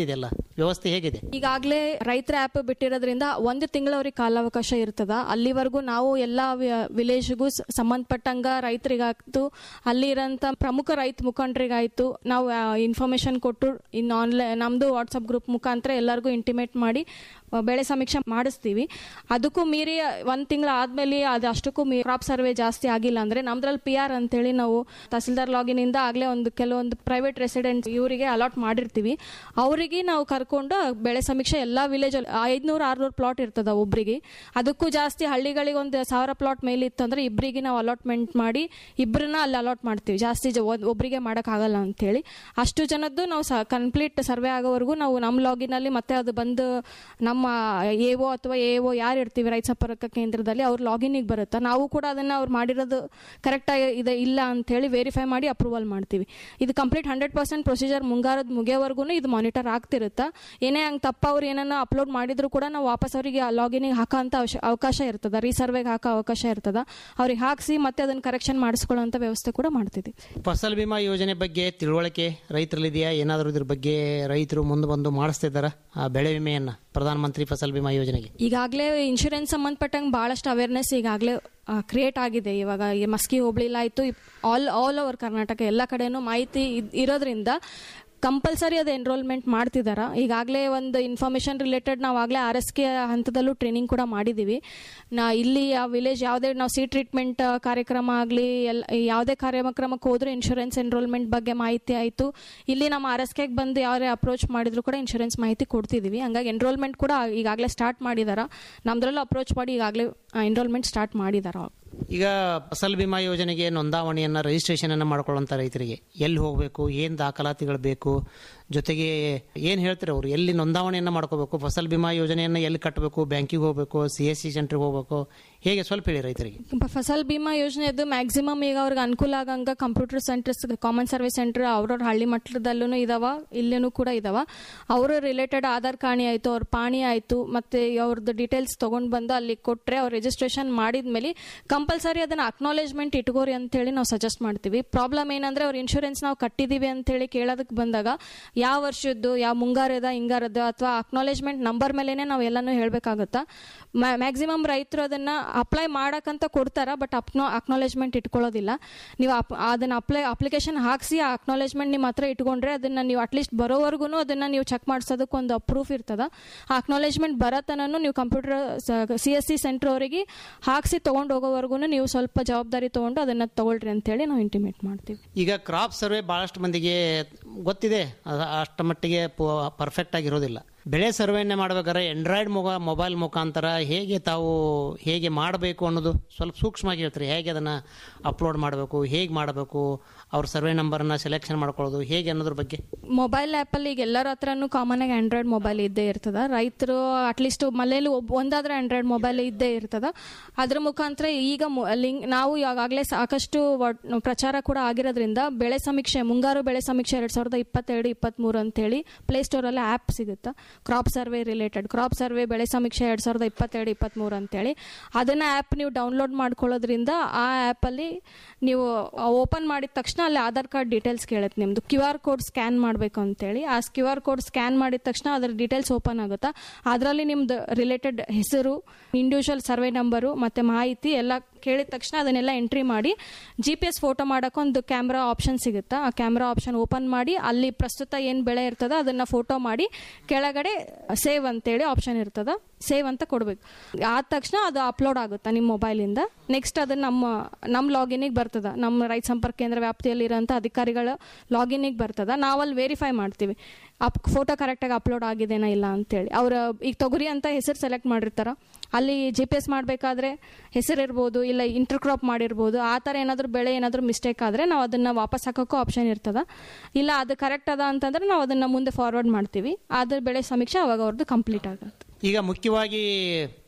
ವ್ಯವಸ್ಥೆ ಹೇಗಿದೆ ಈಗಾಗಲೇ ರೈತರ ಆ್ಯಪ್ ಬಿಟ್ಟಿರೋದ್ರಿಂದ ಒಂದು ತಿಂಗಳ ಅವ್ರಿಗೆ ಕಾಲಾವಕಾಶ ಇರ್ತದ ಅಲ್ಲಿವರೆಗೂ ನಾವು ಎಲ್ಲ ವಿಲೇಜ್ಗೂ ಸಂಬಂಧಪಟ್ಟಂಗ ರೈತರಿಗಾಯ್ತು ಅಲ್ಲಿರೋಂಥ ಪ್ರಮುಖ ರೈತ ಮುಖಂಡರಿಗಾಯ್ತು ನಾವು ಇನ್ಫಾರ್ಮೇಶನ್ ಕೊಟ್ಟು ಇನ್ನು ಆನ್ಲೈನ್ ನಮ್ಮದು ವಾಟ್ಸಪ್ ಗ್ರೂಪ್ ಮುಖಾಂತರ ಎಲ್ಲರಿಗೂ ಇಂಟಿಮೇಟ್ ಮಾಡಿ ಆ, ಬೆಳೆ ಸಮೀಕ್ಷೆ ಮಾಡಿಸ್ತೀವಿ ಅದಕ್ಕೂ ಮೀರಿ ಒಂದು ತಿಂಗಳು ಆದಮೇಲೆ ಅದು ಅಷ್ಟಕ್ಕೂ ಮೀ ಕ್ರಾಪ್ ಸರ್ವೆ ಜಾಸ್ತಿ ಆಗಿಲ್ಲ ಅಂದರೆ ನಮ್ದ್ರಲ್ಲಿ ಪಿ ಆರ್ ಅಂತೇಳಿ ನಾವು ತಹಸೀಲ್ದಾರ್ ಲಾಗಿನಿಂದ ಆಗಲೇ ಒಂದು ಕೆಲವೊಂದು ಪ್ರೈವೇಟ್ ರೆಸಿಡೆಂಟ್ ಇವರಿಗೆ ಅಲಾಟ್ ಮಾಡಿರ್ತೀವಿ ಅವರಿಗೆ ನಾವು ಕರ್ಕೊಂಡು ಬೆಳೆ ಸಮೀಕ್ಷೆ ಎಲ್ಲ ವಿಲೇಜಲ್ಲಿ ಐದುನೂರು ಆರುನೂರು ಪ್ಲಾಟ್ ಇರ್ತದ ಒಬ್ರಿಗೆ ಅದಕ್ಕೂ ಜಾಸ್ತಿ ಹಳ್ಳಿಗಳಿಗೆ ಒಂದು ಸಾವಿರ ಪ್ಲಾಟ್ ಮೇಲೆ ಇತ್ತು ಅಂದ್ರೆ ಇಬ್ಬರಿಗೆ ನಾವು ಅಲಾಟ್ಮೆಂಟ್ ಮಾಡಿ ಇಬ್ಬರನ್ನ ಅಲ್ಲಿ ಅಲಾಟ್ ಮಾಡ್ತೀವಿ ಜಾಸ್ತಿ ಜ- ಒಂದ್- ಒಬ್ರಿಗೆ ಮಾಡೋಕ್ಕಾಗಲ್ಲ ಅಂತೇಳಿ ಅಷ್ಟು ಜನದ್ದು ನಾವು ಸ ಕಂಪ್ಲೀಟ್ ಸರ್ವೆ ಆಗೋವರೆಗೂ ನಾವು ನಮ್ಮ ಲಾಗಿನಲ್ಲಿ ಮತ್ತೆ ಅದು ಬಂದು ನಮ್ಮ ಎ ಒ ಅಥವಾ ಎ ಒ ಯಾರು ಇರ್ತೀವಿ ರೈತ ಸಂಪರ್ಕ ಕೇಂದ್ರದಲ್ಲಿ ಅವ್ರ ಲಾಗಿನಿಗೆ ಬರುತ್ತೆ ನಾವು ಕೂಡ ಅದನ್ನು ಅವ್ರು ಮಾಡಿರೋದು ಕರೆಕ್ಟಾಗಿ ಇದೆ ಇಲ್ಲ ಅಂತೇಳಿ ವೆರಿಫೈ ಮಾಡಿ ಅಪ್ರೂವಲ್ ಮಾಡ್ತೀವಿ ಇದು ಕಂಪ್ಲೀಟ್ ಹಂಡ್ರೆಡ್ ಪರ್ಸೆಂಟ್ ಪ್ರೊಸೀಜರ್ ಮುಂಗಾರದ ಮುಗಿಯೋವರೆಗೂ ಇದು ಮಾನಿಟರ್ ಆಗ್ತಿರುತ್ತೆ ಏನೇ ಹಂಗೆ ತಪ್ಪ ಅವ್ರು ಏನನ್ನ ಅಪ್ಲೋಡ್ ಮಾಡಿದ್ರು ಕೂಡ ನಾವು ವಾಪಸ್ ಅವರಿಗೆ ಲಾಗಿನಿಗೆ ಹಾಕೋಂಥ ಅವಶ ಅವಕಾಶ ಇರ್ತದೆ ರೀಸರ್ವೆಗೆ ಹಾಕೋ ಅವಕಾಶ ಇರ್ತದೆ ಅವ್ರಿಗೆ ಹಾಕಿಸಿ ಮತ್ತೆ ಅದನ್ನು ಕರೆಕ್ಷನ್ ಮಾಡಿಸ್ಕೊಳ್ಳೋಂಥ ವ್ಯವಸ್ಥೆ ಕೂಡ ಮಾಡ್ತಿದ್ವಿ ಫಸಲ್ ಬಿಮಾ ಯೋಜನೆ ಬಗ್ಗೆ ತಿಳುವಳಿಕೆ ರೈತರಲ್ಲಿದೆಯಾ ಏನಾದರೂ ಇದ್ರ ಬಗ್ಗೆ ರೈತರು ಮುಂದೆ ಬಂದು ಮಾಡಿಸ್ತಿದ್ದಾರ ಆ ಬೆಳೆ ವಿಮೆಯನ್ನ ಪ್ರಧಾನಮಂತ್ರಿ ಫಸಲ್ ಬಿಮಾ ಯೋಜನೆಗೆ ಈಗಾಗಲೇ ಇನ್ಶೂರೆನ್ಸ್ ಸಂಬಂಧಪಟ್ಟಂಗೆ ಭಾಳಷ್ಟು ಅವೇರ್ನೆಸ್ ಈಗಾಗಲೇ ಕ್ರಿಯೇಟ್ ಆಗಿದೆ ಇವಾಗ ಈ ಮಸ್ಕಿ ಹೋಬಳಿಲಾಯಿತು ಆಲ್ ಆಲ್ ಓವರ್ ಕರ್ನಾಟಕ ಎಲ್ಲ ಕಡೆನೂ ಮಾಹಿತಿ ಇದ್- ಇರೋದ್ರಿಂದ ಕಂಪಲ್ಸರಿ ಅದು ಎನ್ರೋಲ್ಮೆಂಟ್ ಮಾಡ್ತಿದಾರ ಈಗಾಗಲೇ ಒಂದು ಇನ್ಫಾರ್ಮೇಷನ್ ರಿಲೇಟೆಡ್ ನಾವು ಆಗಲೇ ಆರ್ ಎಸ್ ಕೆ ಹಂತದಲ್ಲೂ ಟ್ರೈನಿಂಗ್ ಕೂಡ ಮಾಡಿದ್ದೀವಿ ನಾ ಇಲ್ಲಿ ಆ ವಿಲೇಜ್ ಯಾವುದೇ ನಾವು ಸಿ ಟ್ರೀಟ್ಮೆಂಟ್ ಕಾರ್ಯಕ್ರಮ ಆಗಲಿ ಎಲ್ಲ ಯಾವುದೇ ಕಾರ್ಯಕ್ರಮಕ್ಕೆ ಹೋದ್ರೆ ಇನ್ಶೂರೆನ್ಸ್ ಎನ್ರೋಲ್ಮೆಂಟ್ ಬಗ್ಗೆ ಮಾಹಿತಿ ಆಯಿತು ಇಲ್ಲಿ ನಮ್ಮ ಆರ್ ಎಸ್ ಕೆಗೆ ಬಂದು ಯಾರೇ ಅಪ್ರೋಚ್ ಮಾಡಿದ್ರು ಕೂಡ ಇನ್ಶೂರೆನ್ಸ್ ಮಾಹಿತಿ ಕೊಡ್ತಿದ್ದೀವಿ ಹಂಗಾಗಿ ಎನ್ರೋಲ್ಮೆಂಟ್ ಕೂಡ ಈಗಾಗಲೇ ಸ್ಟಾರ್ಟ್ ಮಾಡಿದಾರ ನಮ್ದ್ರಲ್ಲೂ ಅಪ್ರೋಚ್ ಮಾಡಿ ಈಗಾಗಲೇ ಎನ್ರೋಲ್ಮೆಂಟ್ ಸ್ಟಾರ್ಟ್ ಮಾಡಿದಾರ ಈಗ ಫಸಲ್ ಬಿಮಾ ಯೋಜನೆಗೆ ನೋಂದಾವಣಿಯನ್ನ ರಿಜಿಸ್ಟ್ರೇಷನ್ ಅನ್ನ ಮಾಡ್ಕೊಳ್ಳುವಂತ ರೈತರಿಗೆ ಎಲ್ಲಿ ಹೋಗಬೇಕು ಏನು ದಾಖಲಾತಿಗಳು ಬೇಕು ಜೊತೆಗೆ ಏನು ಹೇಳ್ತಾರೆ ಅವರು ಎಲ್ಲಿ ನೋಂದಾವಣಿಯನ್ನ ಮಾಡ್ಕೋಬೇಕು ಫಸಲ್ ಬಿಮಾ ಯೋಜನೆಯನ್ನ ಎಲ್ಲಿ ಕಟ್ಟಬೇಕು ಬ್ಯಾಂಕಿಗೆ ಹೋಗಬೇಕು ಸಿ ಎಸ್ ಸಿ ಸೆಂಟ್ರಿಗೆ ಹೋಗಬೇಕು ಹೇಗೆ ಸ್ವಲ್ಪ ಹೇಳಿ ರೈತರಿಗೆ ಪ- ಫಸಲ್ ಬಿಮಾ ಯೋಜನೆದು ಮ್ಯಾಕ್ಸಿಮಮ್ ಈಗ ಅವ್ರಿಗೆ ಅನುಕೂಲ ಆಗಂಗ computer centres common service centre ಅವ್ರವ್ರ ಹಳ್ಳಿ ಮಟ್ಟದಲ್ಲೂ ಇದಾವ ಇಲ್ಲಿನೂ ಕೂಡ ಇದಾವ ಅವರು ರಿಲೇಟೆಡ್ ಆಧಾರ್ ಕಾಣಿ ಆಯಿತು ಅವ್ರ ಪಾಣಿ ಆಯಿತು ಮತ್ತೆ ಅವ್ರದ್ದು ಡೀಟೇಲ್ಸ್ ತೊಗೊಂಡು ಬಂದು ಅಲ್ಲಿ ಕೊಟ್ಟರೆ ಅವ್ರು ರಿಜಿಸ್ಟ್ರೇಷನ್ ಮಾಡಿದ್ಮೇಲೆ ಕಂಪಲ್ಸರಿ ಅದನ್ನ ಅಕ್ನಾಲೇಜ್ಮೆಂಟ್ ಇಟ್ಕೋರಿ ಅಂತೇಳಿ ನಾವು ಸಜೆಸ್ಟ್ ಮಾಡ್ತೀವಿ ಪ್ರಾಬ್ಲಮ್ ಏನಂದ್ರೆ ಅವ್ರ ಇನ್ಶೂರೆನ್ಸ್ ನಾವು ಕಟ್ಟಿದೀವಿ ಅಂತೇಳಿ ಕೇಳೋದಕ್ಕೆ ಬಂದಾಗ ಯಾವ ವರ್ಷದ್ದು ಯಾವ ಮುಂಗಾರದ ಹಿಂಗಾರದ ಅಥವಾ ಅಕ್ನಾಲೇಜ್ಮೆಂಟ್ ನಂಬರ್ ಮೇಲೇನೆ ನಾವು ಎಲ್ಲನೂ ಹೇಳಬೇಕಾಗುತ್ತಾ ಮ್ಯಾಕ್ಸಿಮಮ್ ರೈತರು ಅದನ್ನ ಅಪ್ಲೈ ಮಾಡಕ್ಕಂತ ಕೊಡ್ತಾರ ಬಟ್ ಅಪ್ನೋ ಅಕ್ನಾಲೇಜ್ಮೆಂಟ್ ಇಟ್ಕೊಳ್ಳೋದಿಲ್ಲ ನೀವು ಅಪ್ ಅದನ್ನ ಅಪ್ಲೈ ಅಪ್ಲಿಕೇಶನ್ ಹಾಕಿಸಿ ಆ ಅಕ್ನಾಲೇಜ್ಮೆಂಟ್ ನಿಮ್ಮ ಹತ್ರ ಇಟ್ಕೊಂಡ್ರೆ ಅದನ್ನ ನೀವು ಅಟ್ಲೀಸ್ಟ್ ಬರೋವರೆಗೂ ಅದನ್ನ ನೀವು ಚೆಕ್ ಮಾಡಿಸೋದಕ್ಕೆ ಒಂದು ಪ್ರೂಫ್ ಇರ್ತದ ಆ ಅಕ್ನಾಲೇಜ್ಮೆಂಟ್ ಬರತನೂ ನೀವು computer C S C centre ಅವರಿಗೆ ಹಾಕಿಸಿ ತೊಗೊಂಡು ಹೋಗೋವರೆಗೂ ನೀವು ಸ್ವಲ್ಪ ಜವಾಬ್ದಾರಿ ತೊಗೊಂಡು ಅದನ್ನ ತಗೊಳ್ರಿ ಅಂತೇಳಿ ನಾವು ಇಂಟಿಮೇಟ್ ಮಾಡ್ತೀವಿ ಈಗ ಕ್ರಾಪ್ ಸರ್ವೆ ಬಹಳಷ್ಟು ಮಂದಿಗೆ ಗೊತ್ತಿದೆ ಅದ- ಅಷ್ಟ ಮಟ್ಟಿಗೆ ಪರ್ಫೆಕ್ಟ್ ಆಗಿರೋದಿಲ್ಲ ಬೆಳೆ ಸರ್ವೆಯನ್ನೇ ಮಾಡ್ಬೇಕಾದ್ರೆ ಆಂಡ್ರಾಯ್ಡ್ ಮೊಗ ಮೊಬೈಲ್ ಮುಖಾಂತರ ಹೇಗೆ ತಾವು ಹೇಗೆ ಮಾಡಬೇಕು ಅನ್ನೋದು ಸ್ವಲ್ಪ ಸೂಕ್ಷ್ಮವಾಗಿ ಹೇಳ್ತಾರೆ ಹೇಗೆ ಅದನ್ನು ಅಪ್ಲೋಡ್ ಮಾಡಬೇಕು ಹೇಗೆ ಮಾಡಬೇಕು ಅವ್ರ ಸರ್ವೆ ನಂಬರನ್ನು ಸೆಲೆಕ್ಷನ್ ಮಾಡ್ಕೊಳ್ಳೋದು ಹೇಗೆ ಅನ್ನೋದ್ರ ಬಗ್ಗೆ ಮೊಬೈಲ್ ಆ್ಯಪಲ್ಲಿ ಈಗ ಎಲ್ಲರ ಹತ್ರನೂ ಕಾಮನ್ ಆಗಿ ಆಂಡ್ರಾಯ್ಡ್ ಮೊಬೈಲ್ ಇದ್ದೇ ಇರ್ತದ ರೈತರು ಅಟ್ಲೀಸ್ಟ್ ಮನೇಲಿ ಒಬ್ಬ ಒಂದಾದ್ರೆ ಆಂಡ್ರಾಯ್ಡ್ ಮೊಬೈಲ್ ಇದ್ದೇ ಇರ್ತದ ಅದ್ರ ಮುಖಾಂತರ ಈಗ ಲಿಂಕ್ ನಾವು ಈಗಾಗಲೇ ಸಾಕಷ್ಟು ವಾಟ್- ಪ್ರಚಾರ ಕೂಡ ಆಗಿರೋದ್ರಿಂದ ಬೆಳೆ ಸಮೀಕ್ಷೆ ಮುಂಗಾರು ಬೆಳೆ ಸಮೀಕ್ಷೆ ಎರಡ್ ಸಾವಿರದ ಇಪ್ಪತ್ತೆರಡು ಇಪ್ಪತ್ತ್ಮೂರು ಅಂತೇಳಿ ಪ್ಲೇಸ್ಟೋರಲ್ಲಿ ಆ್ಯಪ್ ಸಿಗುತ್ತೆ crop survey related crop survey ಬೆಳೆ ಸಮೀಕ್ಷೆ ಎರಡ್ ಸಾವಿರದ ಇಪ್ಪತ್ತೆರಡು ಇಪ್ಪತ್ತ್ಮೂರು ಅಂತೇಳಿ ಅದನ್ನ ಆ್ಯಪ್ ನೀವು ಡೌನ್ಲೋಡ್ ಮಾಡ್ಕೊಳ್ಳೋದ್ರಿಂದ ಆ ಆ್ಯಪಲ್ಲಿ ನೀವು ಓಪನ್ ಮಾಡಿದ ತಕ್ಷಣ ಅಲ್ಲಿ ಆಧಾರ್ ಕಾರ್ಡ್ ಡೀಟೇಲ್ಸ್ ಕೇಳುತ್ತೆ ನಿಮ್ಮದು ಕ್ಯೂ ಆರ್ ಕೋಡ್ ಸ್ಕ್ಯಾನ್ ಮಾಡಬೇಕು ಅಂತೇಳಿ ಆ ಕ್ಯೂ ಆರ್ ಕೋಡ್ ಸ್ಕ್ಯಾನ್ ಮಾಡಿದ ತಕ್ಷಣ ಅದರ ಡೀಟೇಲ್ಸ್ ಓಪನ್ ಆಗುತ್ತಾ ಅದರಲ್ಲಿ ನಿಮ್ದು ರಿಲೇಟೆಡ್ ಹೆಸರು ಇಂಡಿವಿಜುವಲ್ ಸರ್ವೆ ನಂಬರು ಮತ್ತು ಮಾಹಿತಿ ಎಲ್ಲ ಕೇಳಿದ ತಕ್ಷಣ ಅದನ್ನೆಲ್ಲ ಎಂಟ್ರಿ ಮಾಡಿ ಜಿ ಪಿ ಎಸ್ ಫೋಟೋ ಮಾಡೋಕ್ಕೊಂದು ಕ್ಯಾಮ್ರಾ ಆಪ್ಷನ್ ಸಿಗುತ್ತೆ ಆ ಕ್ಯಾಮ್ರಾ ಆಪ್ಷನ್ ಓಪನ್ ಮಾಡಿ ಅಲ್ಲಿ ಪ್ರಸ್ತುತ ಏನು ಬೆಳೆ ಇರ್ತದ ಅದನ್ನು ಫೋಟೋ ಮಾಡಿ ಕೆಳಗಡೆ ಸೇವ್ ಅಂತೇಳಿ ಆಪ್ಷನ್ ಇರ್ತದ ಸೇವ್ ಅಂತ ಕೊಡಬೇಕು ಆದ ತಕ್ಷಣ ಅದು ಅಪ್ಲೋಡ್ ಆಗುತ್ತೆ ನಿಮ್ಮ ಮೊಬೈಲಿಂದ ನೆಕ್ಸ್ಟ್ ಅದು ನಮ್ಮ ನಮ್ಮ ಲಾಗಿನಿಗೆ ಬರ್ತದ ನಮ್ಮ ರೈತ ಸಂಪರ್ಕ ಕೇಂದ್ರ ವ್ಯಾಪ್ತಿಯಲ್ಲಿ ಇರೋಂಥ ಅಧಿಕಾರಿಗಳ ಲಾಗಿನಿಗೆ ಬರ್ತದ ನಾವಲ್ಲಿ ವೆರಿಫೈ ಮಾಡ್ತೀವಿ ಅಪ್ ಫೋಟೋ ಕರೆಕ್ಟಾಗಿ ಅಪ್ಲೋಡ್ ಆಗಿದೆನಾ ಇಲ್ಲ ಅಂತೇಳಿ ಅವ್ರ ಈಗ ತೊಗರಿ ಅಂತ ಹೆಸರು ಸೆಲೆಕ್ಟ್ ಮಾಡಿರ್ತಾರ ಅಲ್ಲಿ ಜಿ ಪಿ ಎಸ್ ಮಾಡಬೇಕಾದ್ರೆ ಹೆಸರು ಇರ್ಬೋದು ಇಲ್ಲ ಇಂಟರ್ ಕ್ರಾಪ್ ಮಾಡಿರ್ಬೋದು ಆ ಥರ ಏನಾದರೂ ಬೆಳೆ ಏನಾದರೂ ಮಿಸ್ಟೇಕ್ ಆದರೆ ನಾವು ಅದನ್ನು ವಾಪಸ್ ಹಾಕೋಕ್ಕೂ ಆಪ್ಷನ್ ಇರ್ತದ ಇಲ್ಲ ಅದು ಕರೆಕ್ಟ್ ಅದ ಅಂತಂದ್ರೆ ನಾವು ಅದನ್ನು ಮುಂದೆ ಫಾರ್ವರ್ಡ್ ಮಾಡ್ತೀವಿ ಅದ್ರ ಬೆಳೆ ಸಮೀಕ್ಷೆ ಅವಾಗ ಅವ್ರದ್ದು ಕಂಪ್ಲೀಟ್ ಆಗುತ್ತೆ ಈಗ ಮುಖ್ಯವಾಗಿ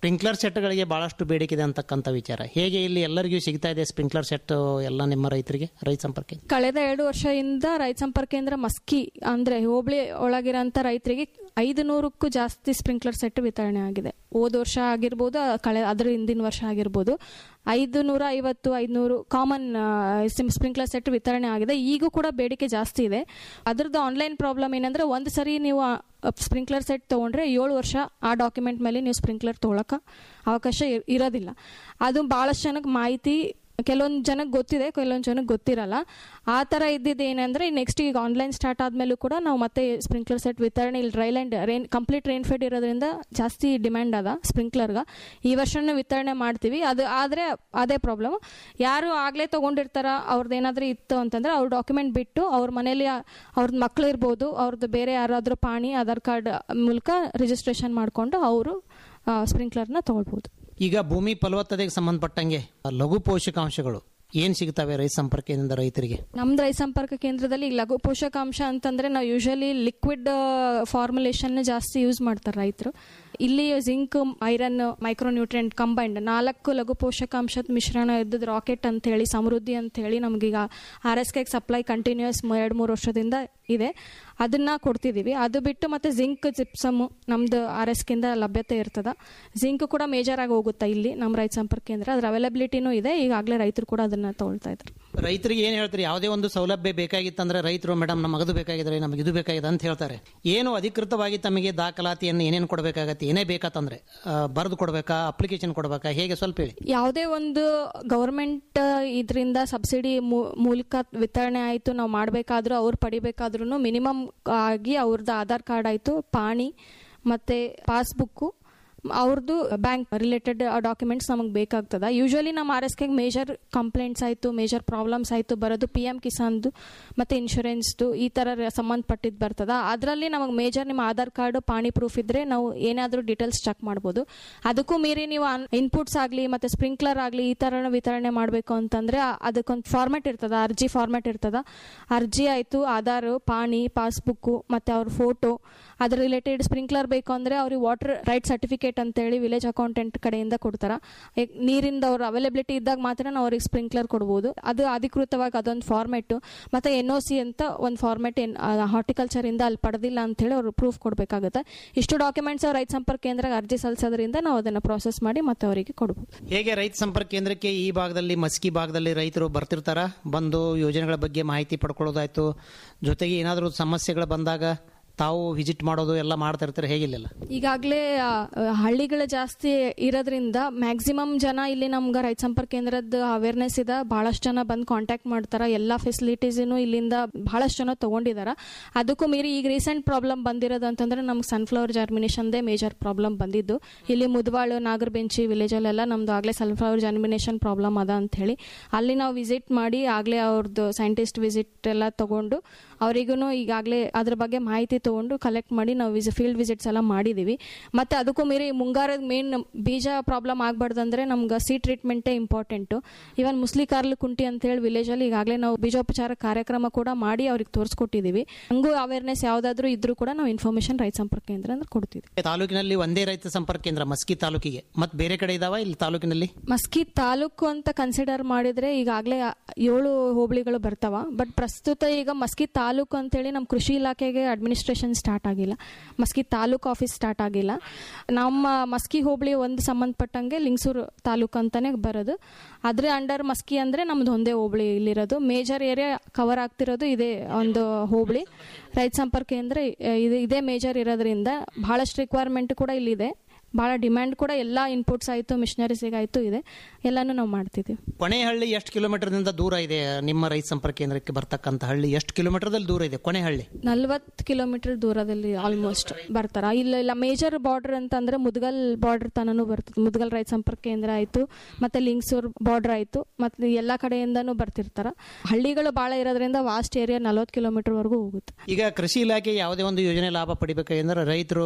ಸ್ಪ್ರಿಂಕ್ಲರ್ ಸೆಟ್ಗಳಿಗೆ ಬಹಳಷ್ಟು ಬೇಡಿಕೆ ಇದೆ ಅಂತಕ್ಕಂಥ ವಿಚಾರ ಹೇಗೆ ಇಲ್ಲಿ ಎಲ್ಲರಿಗೂ ಸಿಗ್ತಾ ಇದೆ ಸ್ಪ್ರಿಂಕ್ಲರ್ ಸೆಟ್ ಎಲ್ಲ ನಿಮ್ಮ ರೈತರಿಗೆ ರೈತ ಸಂಪರ್ಕ ಕಳೆದ ಎರಡು ವರ್ಷದಿಂದ ರೈತ ಸಂಪರ್ಕ ಕೇಂದ್ರ ಮಸ್ಕಿ ಅಂದ್ರೆ ಹೋಬಳಿ ಒಳಗಿರೋಂಥ ರೈತರಿಗೆ ಐದು ನೂರಕ್ಕೂ ಜಾಸ್ತಿ ಸ್ಪ್ರಿಂಕ್ಲರ್ ಸೆಟ್ ವಿತರಣೆ ಆಗಿದೆ ಹೋದ ವರ್ಷ ಆಗಿರ್ಬೋದು ಕಳೆ ಅದರ ಹಿಂದಿನ ವರ್ಷ ಆಗಿರ್ಬೋದು ಐದು ನೂರ ಐವತ್ತು ಐದುನೂರು ಕಾಮನ್ ಸ್ಪ್ರಿಂಕ್ಲರ್ ಸೆಟ್ ವಿತರಣೆ ಆಗಿದೆ ಈಗೂ ಕೂಡ ಬೇಡಿಕೆ ಜಾಸ್ತಿ ಇದೆ ಅದ್ರದ್ದು ಆನ್ಲೈನ್ ಪ್ರಾಬ್ಲಮ್ ಏನಂದ್ರೆ ಒಂದು ಸರಿ ನೀವು ಸ್ಪ್ರಿಂಕ್ಲರ್ ಸೆಟ್ ತೊಗೊಂಡ್ರೆ ಏಳು ವರ್ಷ ಆ ಡಾಕ್ಯುಮೆಂಟ್ ಮೇಲೆ ನೀವು ಸ್ಪ್ರಿಂಕ್ಲರ್ ತೊಗೊಳಕ್ಕೆ ಅವಕಾಶ ಇರ್- ಇರೋದಿಲ್ಲ ಅದು ಭಾಳಷ್ಟು ಜನಕ್ಕೆ ಮಾಹಿತಿ ಕೆಲವೊಂದು ಜನಕ್ಕೆ ಗೊತ್ತಿದೆ ಕೆಲವೊಂದು ಜನಕ್ಕೆ ಗೊತ್ತಿರಲ್ಲ ಆ ಥರ ಇದ್ದಿದ್ದು ಏನಂದ್ರೆ ನೆಕ್ಸ್ಟ್ ಈಗ ಆನ್ಲೈನ್ ಸ್ಟಾರ್ಟ್ ಆದಮೇಲೂ ಕೂಡ ನಾವು ಮತ್ತೆ ಸ್ಪ್ರಿಂಕ್ಲರ್ ಸೆಟ್ ವಿತರಣೆ ಇಲ್ಲಿ ರೈಲ್ಯಾಂಡ್ ರೇನ್ ಕಂಪ್ಲೀಟ್ ರೈನ್ ಫೆಡ್ ಇರೋದ್ರಿಂದ ಜಾಸ್ತಿ ಡಿಮ್ಯಾಂಡ್ ಅದ ಸ್ಪ್ರಿಂಕ್ಲರ್ಗೆ ಈ ವರ್ಷನೂ ವಿತರಣೆ ಮಾಡ್ತೀವಿ ಅದು ಆದರೆ ಅದೇ ಪ್ರಾಬ್ಲಮ್ ಯಾರು ಆಗಲೇ ತೊಗೊಂಡಿರ್ತಾರ ಅವ್ರದ್ದು ಏನಾದರೂ ಇತ್ತು ಅಂತಂದ್ರೆ ಅವ್ರ ಡಾಕ್ಯುಮೆಂಟ್ ಬಿಟ್ಟು ಅವ್ರ ಮನೇಲಿ ಅವ್ರದ್ದು ಮಕ್ಳು ಇರ್ಬೋದು ಅವ್ರದ್ದು ಬೇರೆ ಯಾರಾದರೂ ಪಾಣಿ ಆಧಾರ್ ಕಾರ್ಡ್ ಮೂಲಕ ರಿಜಿಸ್ಟ್ರೇಷನ್ ಮಾಡಿಕೊಂಡು ಅವರು ಸ್ಪ್ರಿಂಕ್ಲರ್ನ ತೊಗೊಳ್ಬೋದು ಈಗ ಭೂಮಿ ಫಲವತ್ತತೆಗೆ ಸಂಬಂಧಪಟ್ಟಂಗೆ ಲಘು ಪೋಷಕಾಂಶಗಳು ಏನ್ ಸಿಗ್ತವೆ ರೈತ ಸಂಪರ್ಕದಿಂದ ರೈತರಿಗೆ ನಮ್ದು ರೈತ ಸಂಪರ್ಕ ಕೇಂದ್ರದಲ್ಲಿ ಈಗ ಲಘು ಪೋಷಕಾಂಶ ಅಂತಂದ್ರೆ ನಾವು ಯೂಶಲಿ ಲಿಕ್ವಿಡ್ ಫಾರ್ಮುಲೇಷನ್ ಜಾಸ್ತಿ ಯೂಸ್ ಮಾಡ್ತಾರೆ ರೈತರು ಇಲ್ಲಿ ಜಿಂಕ್ ಐರನ್ ಮೈಕ್ರೋನ್ಯೂಟ್ರಿಯೆಂಟ್ ಕಂಬೈಂಡ್ ನಾಲ್ಕು ಲಘು ಪೋಷಕಾಂಶದ ಮಿಶ್ರಣ ಇದ್ದದ್ದು ರಾಕೆಟ್ ಅಂತ ಹೇಳಿ ಸಮೃದ್ಧಿ ಅಂತ ಹೇಳಿ ನಮ್ಗೀಗ R S K supply continues ಎರಡು ಮೂರು ವರ್ಷದಿಂದ ಇದೆ ಅದನ್ನ ಕೊಡ್ತಿದ್ದೀವಿ ಅದು ಬಿಟ್ಟು ಮತ್ತೆ ಜಿಂಕ್ ಜಿಪ್ಸಮ್ ನಮ್ದು ಆರ್ ಎಸ್ ಕೆಂದ ಲಭ್ಯತೆ ಇರ್ತದ ಜಿಂಕ್ ಕೂಡ ಮೇಜರ್ ಆಗಿ ಹೋಗುತ್ತೆ ಇಲ್ಲಿ ನಮ್ಮ ರೈತ ಸಂಪರ್ಕ ಕೇಂದ್ರ ಅದ್ರ ಅವೈಲಬಿಲಿಟಿನೂ ಇದೆ ಈಗಾಗಲೇ ರೈತರು ಕೂಡ ಅದನ್ನ ತಗೊಳ್ತಾ ಇದ್ದಾರೆ ರೈತರಿಗೆ ಏನ್ ಹೇಳ್ತಾರೆ ಯಾವುದೇ ಒಂದು ಸೌಲಭ್ಯ ಬೇಕಾಗಿತ್ತಂದ್ರೆ ರೈತರು ಮೇಡಮ್ ನಮಗೆ ಅದು ಬೇಕಾಗಿದ್ರೆ ನಮಗೆ ಇದು ಬೇಕಾಗಿದೆ ಅಂತ ಹೇಳ್ತಾರೆ ಏನು ಅಧಿಕೃತವಾಗಿ ತಮಗೆ ದಾಖಲಾತಿಯನ್ನು ಏನೇನು ಕೊಡಬೇಕಾಗತ್ತೆ ಏನೇ ಬೇಕಾತಂದ್ರೆ ಬರೆದು ಕೊಡಬೇಕಾ ಅಪ್ಲಿಕೇಶನ್ ಕೊಡಬೇಕಾ ಹೇಗೆ ಸ್ವಲ್ಪ ಹೇಳಿ ಯಾವುದೇ ಒಂದು ಗೌರ್ಮೆಂಟ್ ಇದರಿಂದ ಸಬ್ಸಿಡಿ ಮೂಲಕ ವಿತರಣೆ ಆಯಿತು ನಾವು ಮಾಡಬೇಕಾದ್ರೂ ಅವ್ರು ಪಡಿಬೇಕಾದ್ರೂ ಮಿನಿಮಮ್ ಆಗಿ ಅವ್ರದ್ದು ಆಧಾರ್ ಕಾರ್ಡ್ ಆಯಿತು ಪಾಣಿ ಮತ್ತು ಪಾಸ್ಬುಕ್ಕು ಅವ್ರದ್ದು ಬ್ಯಾಂಕ್ ರಿಲೇಟೆಡ್ ಡಾಕ್ಯುಮೆಂಟ್ಸ್ ನಮಗೆ ಬೇಕಾಗ್ತದ ಯೂಶಲಿ ನಮ್ಮ ಆರ್ ಎಸ್ ಕೆಗೆ ಮೇಜರ್ ಕಂಪ್ಲೇಂಟ್ಸ್ ಆಯಿತು ಮೇಜರ್ ಪ್ರಾಬ್ಲಮ್ಸ್ ಆಯಿತು ಬರೋದು ಪಿ ಎಮ್ ಕಿಸಾನ್ದು ಮತ್ತು ಇನ್ಶೂರೆನ್ಸ್ದು ಈ ಥರ ಸಂಬಂಧಪಟ್ಟಿದ್ದು ಬರ್ತದ ಅದರಲ್ಲಿ ನಮಗೆ ಮೇಜರ್ ನಿಮ್ಮ ಆಧಾರ್ ಕಾರ್ಡು ಪಾಣಿ ಪ್ರೂಫ್ ಇದ್ದರೆ ನಾವು ಏನಾದರೂ ಡೀಟೇಲ್ಸ್ ಚೆಕ್ ಮಾಡ್ಬೋದು ಅದಕ್ಕೂ ಮೀರಿ ನೀವು ಇನ್ಪುಟ್ಸ್ ಆಗಲಿ ಮತ್ತು ಸ್ಪ್ರಿಂಕ್ಲರ್ ಆಗಲಿ ಈ ಥರ ವಿತರಣೆ ಮಾಡಬೇಕು ಅಂತಂದರೆ ಅದಕ್ಕೊಂದು ಫಾರ್ಮ್ಯಾಟ್ ಇರ್ತದ ಅರ್ಜಿ ಫಾರ್ಮ್ಯಾಟ್ ಇರ್ತದ ಅರ್ಜಿ ಆಯಿತು ಆಧಾರ್ ಪಾಣಿ ಪಾಸ್ಬುಕ್ಕು ಮತ್ತು ಅವ್ರ ಫೋಟೋ ಅದ್ರ ರಿಲೇಟೆಡ್ ಸ್ಪ್ರಿಂಕ್ಲರ್ ಬೇಕು ಅಂದರೆ ಅವ್ರಿಗೆ ವಾಟರ್ ರೈಟ್ ಸರ್ಟಿಫಿಕೇಟ್ ಅಂತೇಳಿ ವಿಲೇಜ್ ಅಕೌಂಟೆಂಟ್ ಕಡೆಯಿಂದ ಕೊಡ್ತಾರ ಈಗ ನೀರಿಂದ ಅವ್ರ ಅವೈಲಬಿಲಿಟಿ ಇದ್ದಾಗ ಮಾತ್ರ ನಾವು ಅವ್ರಿಗೆ ಸ್ಪ್ರಿಂಕ್ಲರ್ ಕೊಡ್ಬೋದು ಅದು ಅಧಿಕೃತವಾಗಿ ಅದೊಂದು ಫಾರ್ಮೆಟ್ ಮತ್ತೆ ಎನ್ ಒ ಸಿ ಅಂತ ಒಂದು ಫಾರ್ಮೆಟ್ ಏನ್ ಹಾರ್ಟಿಕಲ್ಚರ್ ಇಂದ ಅಲ್ಲಿ ಪಡೆದಿಲ್ಲ ಅಂತ ಹೇಳಿ ಅವ್ರು ಪ್ರೂಫ್ ಕೊಡಬೇಕಾಗುತ್ತೆ ಇಷ್ಟು ಡಾಕ್ಯುಮೆಂಟ್ಸ್ ರೈತ ಸಂಪರ್ಕ ಕೇಂದ್ರಕ್ಕೆ ಅರ್ಜಿ ಸಲ್ಲಿಸೋದ್ರಿಂದ ನಾವು ಅದನ್ನ ಪ್ರಾಸೆಸ್ ಮಾಡಿ ಮತ್ತೆ ಅವರಿಗೆ ಕೊಡ್ಬೋದು ಹೇಗೆ ರೈತ ಸಂಪರ್ಕ ಕೇಂದ್ರಕ್ಕೆ ಈ ಭಾಗದಲ್ಲಿ ಮಸ್ಕಿ ಭಾಗದಲ್ಲಿ ರೈತರು ಬರ್ತಿರ್ತಾರ ಬಂದು ಯೋಜನೆಗಳ ಬಗ್ಗೆ ಮಾಹಿತಿ ಪಡ್ಕೊಳ್ಳೋದಾಯ್ತು ಜೊತೆಗೆ ಏನಾದರೂ ಸಮಸ್ಯೆಗಳು ಬಂದಾಗ ತಾವು ವಿಸಿಟ್ ಮಾಡೋದು ಎಲ್ಲ ಮಾಡ್ತಾ ಇರ್ತಾರೆ ಹೇಗಿಲ್ಲ ಈಗಾಗಲೇ ಹಳ್ಳಿಗಳು ಜಾಸ್ತಿ ಇರೋದ್ರಿಂದ ಮ್ಯಾಕ್ಸಿಮಮ್ ಜನ ಇಲ್ಲಿ ನಮ್ಗೆ ರೈತ ಸಂಪರ್ಕ ಕೇಂದ್ರದ ಅವೇರ್ನೆಸ್ ಇದೆ ಭಾಳಷ್ಟು ಜನ ಬಂದು ಕಾಂಟ್ಯಾಕ್ಟ್ ಮಾಡ್ತಾರೆ ಎಲ್ಲ ಫೆಸಿಲಿಟೀಸನ್ನು ಇಲ್ಲಿಂದ ಭಾಳಷ್ಟು ಜನ ತೊಗೊಂಡಿದ್ದಾರೆ ಅದಕ್ಕೂ ಮೀರಿ ಈಗ ರೀಸೆಂಟ್ ಪ್ರಾಬ್ಲಮ್ ಬಂದಿರೋದು ಅಂತಂದ್ರೆ ನಮ್ಗೆ ಸನ್ಫ್ಲವರ್ ಜರ್ಮಿನೇಷನ್ದೇ ಮೇಜರ್ ಪ್ರಾಬ್ಲಮ್ ಬಂದಿದ್ದು ಇಲ್ಲಿ ಮುದ್ವಾಳು ನಾಗರಬೆಂಚಿ ವಿಲೇಜಲ್ಲೆಲ್ಲ ನಮ್ದು ಆಗಲೇ ಸನ್ಫ್ಲವರ್ ಜರ್ಮಿನೇಷನ್ ಪ್ರಾಬ್ಲಮ್ ಅದ ಅಂತ ಹೇಳಿ ಅಲ್ಲಿ ನಾವು ವಿಸಿಟ್ ಮಾಡಿ ಆಗಲೇ ಅವ್ರದ್ದು ಸೈಂಟಿಸ್ಟ್ ವಿಸಿಟ್ ಎಲ್ಲ ತಗೊಂಡು ಅವರಿಗೂ ಈಗಾಗಲೇ ಅದ್ರ ಬಗ್ಗೆ ಮಾಹಿತಿ ತಗೊಂಡು ಕಲೆಕ್ಟ್ ಮಾಡಿ ನಾವು ವಿಸಿ ಫೀಲ್ಡ್ ವಿಸಿಟ್ಸ್ ಎಲ್ಲ ಮಾಡಿದ್ದೀವಿ ಮತ್ತು ಅದಕ್ಕೂ ಮೀರಿ ಮುಂಗಾರದ ಮೇನ್ ಬೀಜ ಪ್ರಾಬ್ಲಮ್ ಆಗಬಾರ್ದಂದ್ರೆ ನಮ್ಗೆ ಸಿ ಟ್ರೀಟ್ಮೆಂಟೇ ಇಂಪಾರ್ಟೆಂಟು ಇವನ್ ಮುಸ್ಲಿ ಕಾರ್ಲ್ ಕುಂಟಿ ಅಂತ ಹೇಳಿ ವಿಲೇಜಲ್ಲಿ ಈಗಾಗಲೇ ನಾವು ಬೀಜೋಪಚಾರ ಕಾರ್ಯಕ್ರಮ ಕೂಡ ಮಾಡಿ ಅವ್ರಿಗೆ ತೋರಿಸ್ಕೊಟ್ಟಿದ್ದೀವಿ ಹಂಗೂ ಅವೇರ್ನೆಸ್ ಯಾವುದಾದ್ರೂ ಇದ್ರೂ ಕೂಡ ನಾವು ಇನ್ಫಾರ್ಮೇಷನ್ ರೈತ ಸಂಪರ್ಕ ಕೇಂದ್ರ ಅಂದ್ರೆ ಕೊಡ್ತೀವಿ ತಾಲೂಕಿನಲ್ಲಿ ಒಂದೇ ರೈತ ಸಂಪರ್ಕ ಕೇಂದ್ರ ಮಸ್ಕಿ ತಾಲೂಕಿಗೆ ಮತ್ತೆ ಬೇರೆ ಕಡೆ ಇದಾವ ಇಲ್ಲಿ ತಾಲೂಕಿನಲ್ಲಿ ಮಸ್ಕಿ ತಾಲೂಕು ಅಂತ ಕನ್ಸಿಡರ್ ಮಾಡಿದ್ರೆ ಈಗಾಗಲೇ ಏಳು ಹೋಬಳಿಗಳು ಬರ್ತಾವ ಬಟ್ ಪ್ರಸ್ತುತ ಈಗ ಮಸ್ಕಿ ತಾಲೂಕು ಅಂತೇಳಿ ನಮ್ಮ ಕೃಷಿ ಇಲಾಖೆಗೆ ಅಡ್ಮಿನಿಸ್ಟ್ರೇಷನ್ ಸ್ಟಾರ್ಟ್ ಆಗಿಲ್ಲ ಮಸ್ಕಿ ತಾಲೂಕು ಆಫೀಸ್ ಸ್ಟಾರ್ಟ್ ಆಗಿಲ್ಲ ನಮ್ಮ ಮಸ್ಕಿ ಹೋಬಳಿ ಒಂದು ಸಂಬಂಧಪಟ್ಟಂಗೆ ಲಿಂಗಸೂರು ತಾಲೂಕು ಅಂತಾನೆ ಬರೋದು ಅದ್ರ ಅಂಡರ್ ಮಸ್ಕಿ ಅಂದ್ರೆ ನಮ್ದು ಒಂದೇ ಹೋಬಳಿ ಇಲ್ಲಿರೋದು ಮೇಜರ್ ಏರಿಯಾ ಕವರ್ ಆಗ್ತಿರೋದು ಇದೇ ಒಂದು ಹೋಬಳಿ ರೈತ ಸಂಪರ್ಕ ಕೇಂದ್ರ ಇದು ಇದೇ ಮೇಜರ್ ಇರೋದ್ರಿಂದ ಬಹಳಷ್ಟು ರಿಕ್ವೈರ್ಮೆಂಟ್ ಕೂಡ ಇಲ್ಲಿದೆ ಭಾಳ ಡಿಮ್ಯಾಂಡ್ ಕೂಡ ಎಲ್ಲ ಇನ್ಪುಟ್ಸ್ ಆಯಿತು ಮಿಷನರೀಸಿಗೆ ಆಯಿತು ಇದೆ ಎಲ್ಲನೂ ನಾವು ಮಾಡ್ತಿದ್ದೀವಿ ಕೊನೆಹಳ್ಳಿ ಎಷ್ಟು ಕಿಲೋಮೀಟರ್ನಿಂದ ದೂರ ಇದೆ ನಿಮ್ಮ ರೈತ ಸಂಪರ್ಕ ಕೇಂದ್ರಕ್ಕೆ ಬರ್ತಕ್ಕಂಥ ಹಳ್ಳಿ ಎಷ್ಟು ಕಿಲೋಮೀಟರ್ದಲ್ಲಿ ದೂರ ಇದೆ ಕೊನೆಹಳ್ಳಿ ನಲ್ವತ್ತು ಕಿಲೋಮೀಟರ್ ದೂರದಲ್ಲಿ ಆಲ್ಮೋಸ್ಟ್ ಬರ್ತಾರ ಇಲ್ಲ ಇಲ್ಲ ಮೇಜರ್ ಬಾರ್ಡರ್ ಅಂತಂದ್ರೆ ಮುದ್ಗಲ್ ಬಾರ್ಡರ್ ತನೂ ಬರ್ತದೆ ಮುದ್ಗಲ್ ರೈತ ಸಂಪರ್ಕ ಕೇಂದ್ರ ಆಯಿತು ಮತ್ತೆ ಲಿಂಗ್ಸೂರ್ ಬಾರ್ಡರ್ ಆಯಿತು ಮತ್ತೆ ಎಲ್ಲ ಕಡೆಯಿಂದನೂ ಬರ್ತಿರ್ತಾರ ಹಳ್ಳಿಗಳು ಭಾಳ ಇರೋದ್ರಿಂದ ವಾಸ್ಟ್ ಏರಿಯಾ ನಲ್ವತ್ತು ಕಿಲೋಮೀಟರ್ವರೆಗೂ ಹೋಗುತ್ತೆ ಈಗ ಕೃಷಿ ಇಲಾಖೆ ಯಾವುದೇ ಒಂದು ಯೋಜನೆ ಲಾಭ ಪಡಿಬೇಕಾದ್ರೆ ರೈತರು